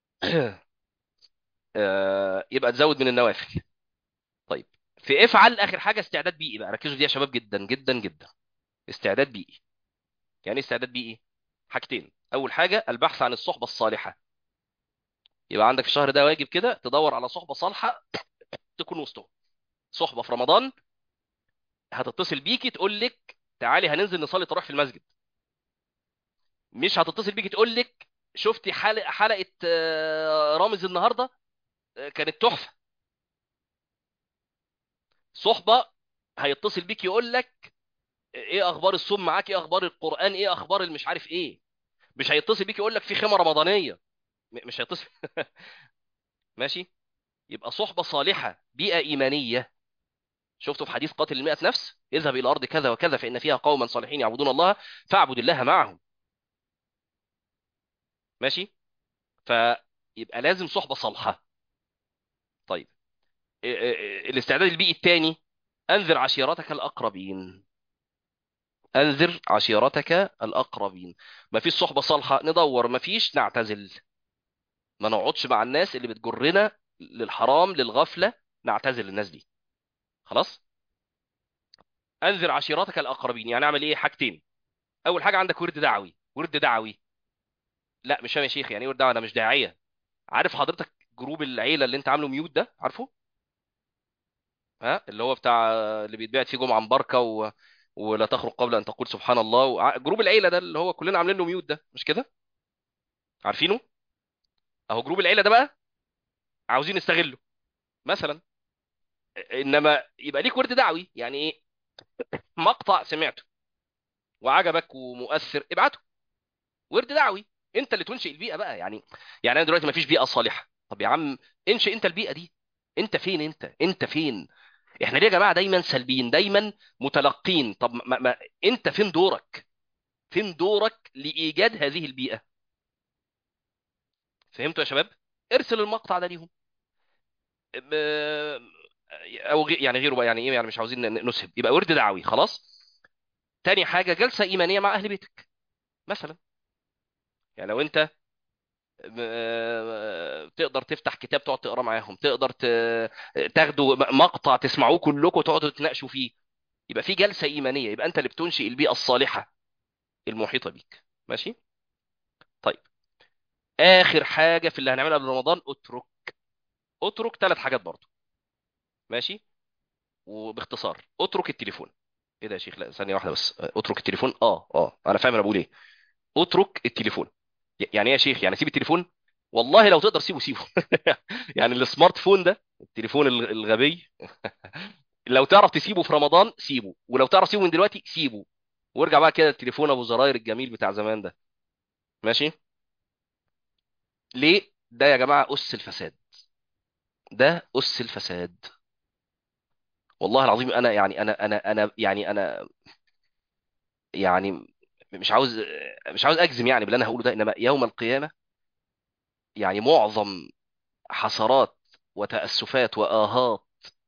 آه، يبقى تزود من النوافل طيب في افعل آخر حاجة استعداد بيئي بقى ركزوا دي يا شباب جدا جدا جدا استعداد بيئي يعني ايه استعداد بيئي حاجتين اول حاجه البحث عن الصحبه الصالحه يبقى عندك في الشهر ده واجب كده تدور على صحبه صالحه تكون وسطهم صحبه في رمضان هتتصل بيكي تقول لك تعالي هننزل نصلي تراويح في المسجد مش هتتصل بيكي تقول لك شفتي حلقه حلقه آه، رامز النهارده آه، كانت تحفه صحبه هيتصل بيك يقول لك ايه اخبار الصوم معاك ايه اخبار القران ايه اخبار المش عارف ايه مش هيتصل بيك يقول لك في خيمه رمضانيه م- مش هيتصل ماشي يبقى صحبه صالحه بيئه ايمانيه شفتوا في حديث قاتل المئة نفس اذهب إلى أرض كذا وكذا فإن فيها قوما صالحين يعبدون الله فاعبد الله معهم ماشي فيبقى لازم صحبة صالحة طيب إيه- إيه- إيه، الاستعداد البيئي الثاني أنذر عشيرتك الأقربين انذر عشيرتك الاقربين ما فيش صحبه صالحه ندور ما فيش نعتزل ما نقعدش مع الناس اللي بتجرنا للحرام للغفله نعتزل الناس دي خلاص انذر عشيرتك الاقربين يعني اعمل ايه حاجتين اول حاجه عندك ورد دعوي ورد دعوي لا مش فاهم يا شيخ يعني ايه ورد دعوي انا مش داعيه عارف حضرتك جروب العيله اللي انت عامله ميوت ده عارفه ها اللي هو بتاع اللي بيتبعت فيه جمعه مباركه و... ولا تخرج قبل ان تقول سبحان الله وع- جروب العيله ده اللي هو كلنا عاملين له ميوت ده مش كده عارفينه اهو جروب العيله ده بقى عاوزين نستغله مثلا انما يبقى ليك ورد دعوي يعني ايه مقطع سمعته وعجبك ومؤثر ابعته ورد دعوي انت اللي تنشئ البيئه بقى يعني يعني انا دلوقتي ما فيش بيئه صالحه طب يا عم انشئ انت البيئه دي انت فين انت انت فين احنا ليه يا جماعه دايما سلبيين دايما متلقين طب ما ما انت فين دورك فين دورك لايجاد هذه البيئه فهمتوا يا شباب ارسل المقطع ده ليهم ب- او غي- يعني غيره بقى يعني ايه يعني مش عاوزين ن- نسهب يبقى ورد دعوي خلاص تاني حاجه جلسه ايمانيه مع اهل بيتك مثلا يعني لو انت م- تقدر تفتح كتاب تقعد تقرا معاهم تقدر ت- تاخدوا مقطع تسمعوه كلكم وتقعدوا تتناقشوا فيه يبقى في جلسه ايمانيه يبقى انت اللي بتنشئ البيئه الصالحه المحيطه بيك ماشي طيب اخر حاجه في اللي هنعملها قبل رمضان اترك اترك ثلاث حاجات برضو ماشي وباختصار اترك التليفون ايه ده يا شيخ لا ثانيه واحده بس اترك التليفون اه اه انا فاهم انا بقول ايه اترك التليفون ي- يعني ايه يا شيخ يعني سيب التليفون والله لو تقدر سيبه سيبه يعني السمارت فون ده التليفون الغ- الغبي لو تعرف تسيبه في رمضان سيبه ولو تعرف تسيبه من دلوقتي سيبه وارجع بقى كده التليفون ابو زراير الجميل بتاع زمان ده ماشي ليه ده يا جماعه اس الفساد ده اس الفساد والله العظيم انا يعني انا انا انا يعني انا يعني مش عاوز مش عاوز اجزم يعني باللي انا هقوله ده انما يوم القيامه يعني معظم حسرات وتاسفات واهات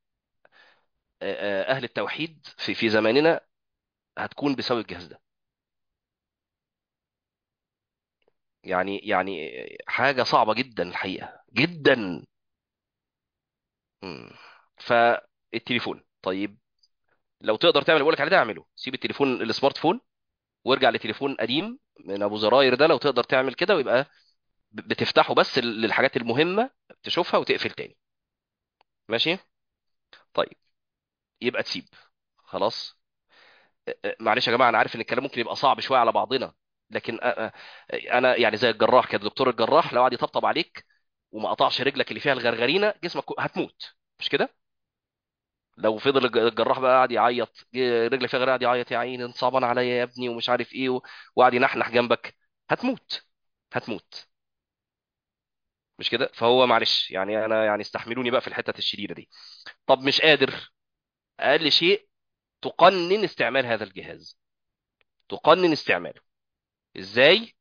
آه، اهل التوحيد في في زماننا هتكون بسبب الجهاز ده يعني يعني حاجه صعبه جدا الحقيقه جدا مم. فالتليفون طيب لو تقدر تعمل اللي بقول لك عليه ده اعمله سيب التليفون السمارت فون وارجع لتليفون قديم من ابو زراير ده لو تقدر تعمل كده ويبقى ب- بتفتحه بس للحاجات المهمه تشوفها وتقفل تاني ماشي طيب يبقى تسيب خلاص أ- أ- معلش يا جماعه انا عارف ان الكلام ممكن يبقى صعب شويه على بعضنا لكن أ- أ- انا يعني زي الجراح كده دكتور الجراح لو قعد يطبطب عليك وما قطعش رجلك اللي فيها الغرغرينه جسمك كو- هتموت مش كده لو فضل الج- الجراح بقى قاعد يعيط ج- رجلك فيها غير قاعد يعيط يا عيني انت صعبان عليا يا ابني ومش عارف ايه و- وقعد ينحنح جنبك هتموت هتموت مش كده فهو معلش يعني انا يعني استحملوني بقى في الحته الشديده دي طب مش قادر اقل شيء تقنن استعمال هذا الجهاز تقنن استعماله ازاي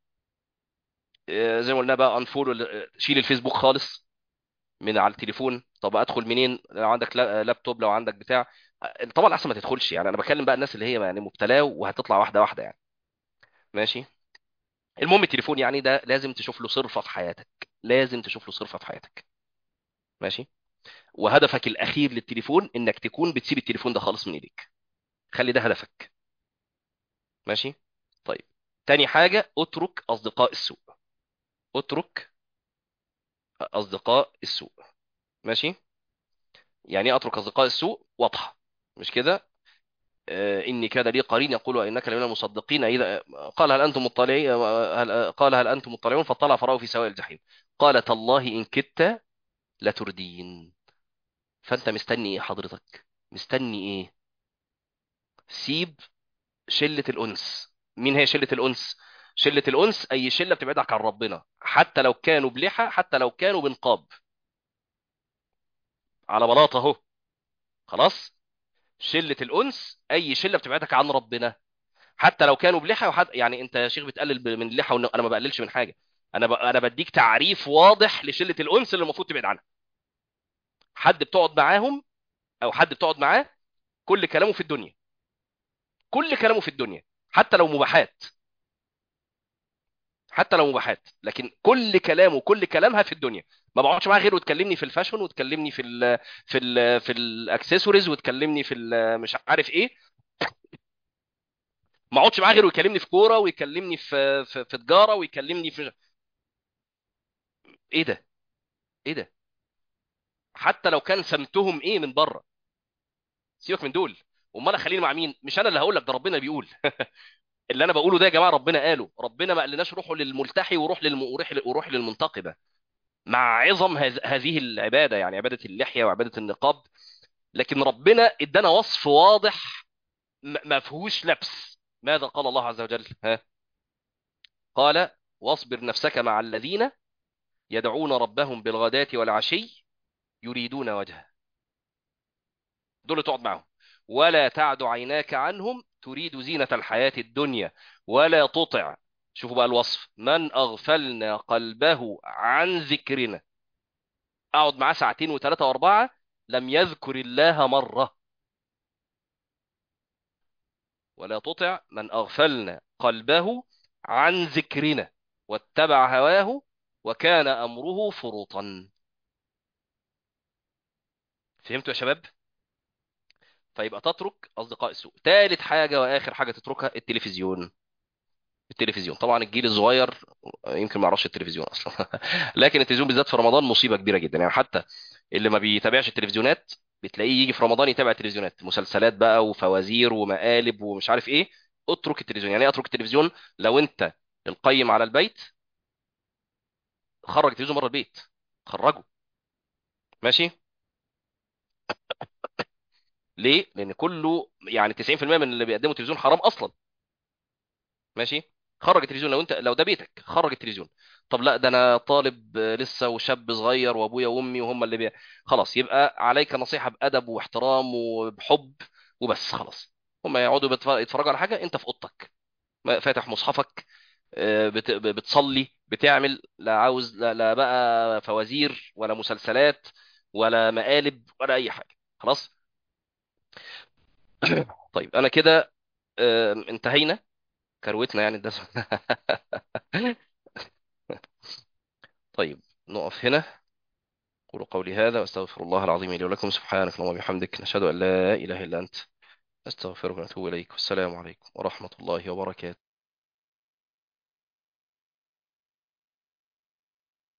آه، زي ما قلنا بقى انفولو شيل الفيسبوك خالص من على التليفون طب ادخل منين لو عندك لا- لابتوب لو عندك بتاع آه، طبعا احسن ما تدخلش يعني انا بكلم بقى الناس اللي هي يعني مبتلاه وهتطلع واحده واحده يعني ماشي المهم التليفون يعني ده لازم تشوف له صرفه في حياتك لازم تشوف له صرفه في حياتك ماشي وهدفك الاخير للتليفون انك تكون بتسيب التليفون ده خالص من ايديك خلي ده هدفك ماشي طيب تاني حاجه اترك اصدقاء السوء اترك اصدقاء السوء ماشي يعني ايه اترك اصدقاء السوء واضحه مش كده آه، اني كان لي قرين يقول انك لمن المصدقين اذا قال هل انتم مطلعين هل قال هل انتم مطلعون فاطلع فراه في سواء الجحيم قال تالله ان كدت لتردين فانت مستني ايه حضرتك مستني ايه سيب شله الانس مين هي شله الانس شله الانس اي شله بتبعدك عن ربنا حتى لو كانوا بلحى حتى لو كانوا بنقاب على بلاطه اهو خلاص شله الانس اي شله بتبعدك عن ربنا حتى لو كانوا بلحى وحد يعني انت يا شيخ بتقلل ب- من اللحى وإن- انا ما بقللش من حاجه انا ب... انا بديك تعريف واضح لشله الانس اللي المفروض تبعد عنها حد بتقعد معاهم او حد بتقعد معاه كل كلامه في الدنيا كل كلامه في الدنيا حتى لو مباحات حتى لو مباحات لكن كل كلامه كل كلامها في الدنيا ما بقعدش معاها غير وتكلمني في الفاشن وتكلمني في ال في ال في الاكسسوارز وتكلمني في ال مش عارف ايه ما اقعدش معاه غير ويكلمني في كوره ويكلمني في في, في تجاره ويكلمني في ايه ده ايه ده حتى لو كان سمتهم ايه من بره سيبك من دول امال اخليني مع مين مش انا اللي هقول لك ده ربنا بيقول اللي انا بقوله ده يا جماعه ربنا قاله ربنا ما قالناش روحوا للملتحي وروح للم... وروح وروح للمنتقبه مع عظم هذ... هذه العباده يعني عباده اللحيه وعباده النقاب لكن ربنا ادانا وصف واضح م... ما فيهوش لبس ماذا قال الله عز وجل ها قال واصبر نفسك مع الذين يدعون ربهم بالغداة والعشي يريدون وجهه دول اللي تقعد معاهم ولا تعد عيناك عنهم تريد زينة الحياة الدنيا ولا تطع شوفوا بقى الوصف من أغفلنا قلبه عن ذكرنا أقعد معاه ساعتين وثلاثة وأربعة لم يذكر الله مرة ولا تطع من أغفلنا قلبه عن ذكرنا واتبع هواه وكان أمره فرطا فهمتوا يا شباب فيبقى تترك أصدقاء السوء ثالث حاجة وآخر حاجة تتركها التلفزيون التلفزيون طبعا الجيل الصغير يمكن ما يعرفش التلفزيون اصلا لكن التلفزيون بالذات في رمضان مصيبه كبيره جدا يعني حتى اللي ما بيتابعش التلفزيونات بتلاقيه يجي في رمضان يتابع التلفزيونات مسلسلات بقى وفوازير ومقالب ومش عارف ايه اترك التلفزيون يعني ايه اترك التلفزيون لو انت القيم على البيت خرج التلفزيون بره البيت خرجه ماشي ليه لان كله يعني 90% من اللي بيقدموا التلفزيون حرام اصلا ماشي خرج التلفزيون لو انت لو ده بيتك خرج التلفزيون طب لا ده انا طالب آه، لسه وشاب صغير وابويا وامي وهم اللي بي... خلاص يبقى عليك نصيحة بأدب واحترام وبحب وبس خلاص هم يقعدوا بيتف- يتفرجوا على حاجة انت في اوضتك ما- فاتح مصحفك آه، بت... بتصلي بتعمل لا عاوز لا, لا بقى فوازير ولا مسلسلات ولا مقالب ولا اي حاجة خلاص طيب انا كده آه، انتهينا كروتنا يعني الدسم طيب نقف هنا أقول قولي هذا وأستغفر الله العظيم لي ولكم سبحانك اللهم وبحمدك نشهد أن لا إله إلا أنت أستغفرك ونتوب إليك والسلام عليكم ورحمة الله وبركاته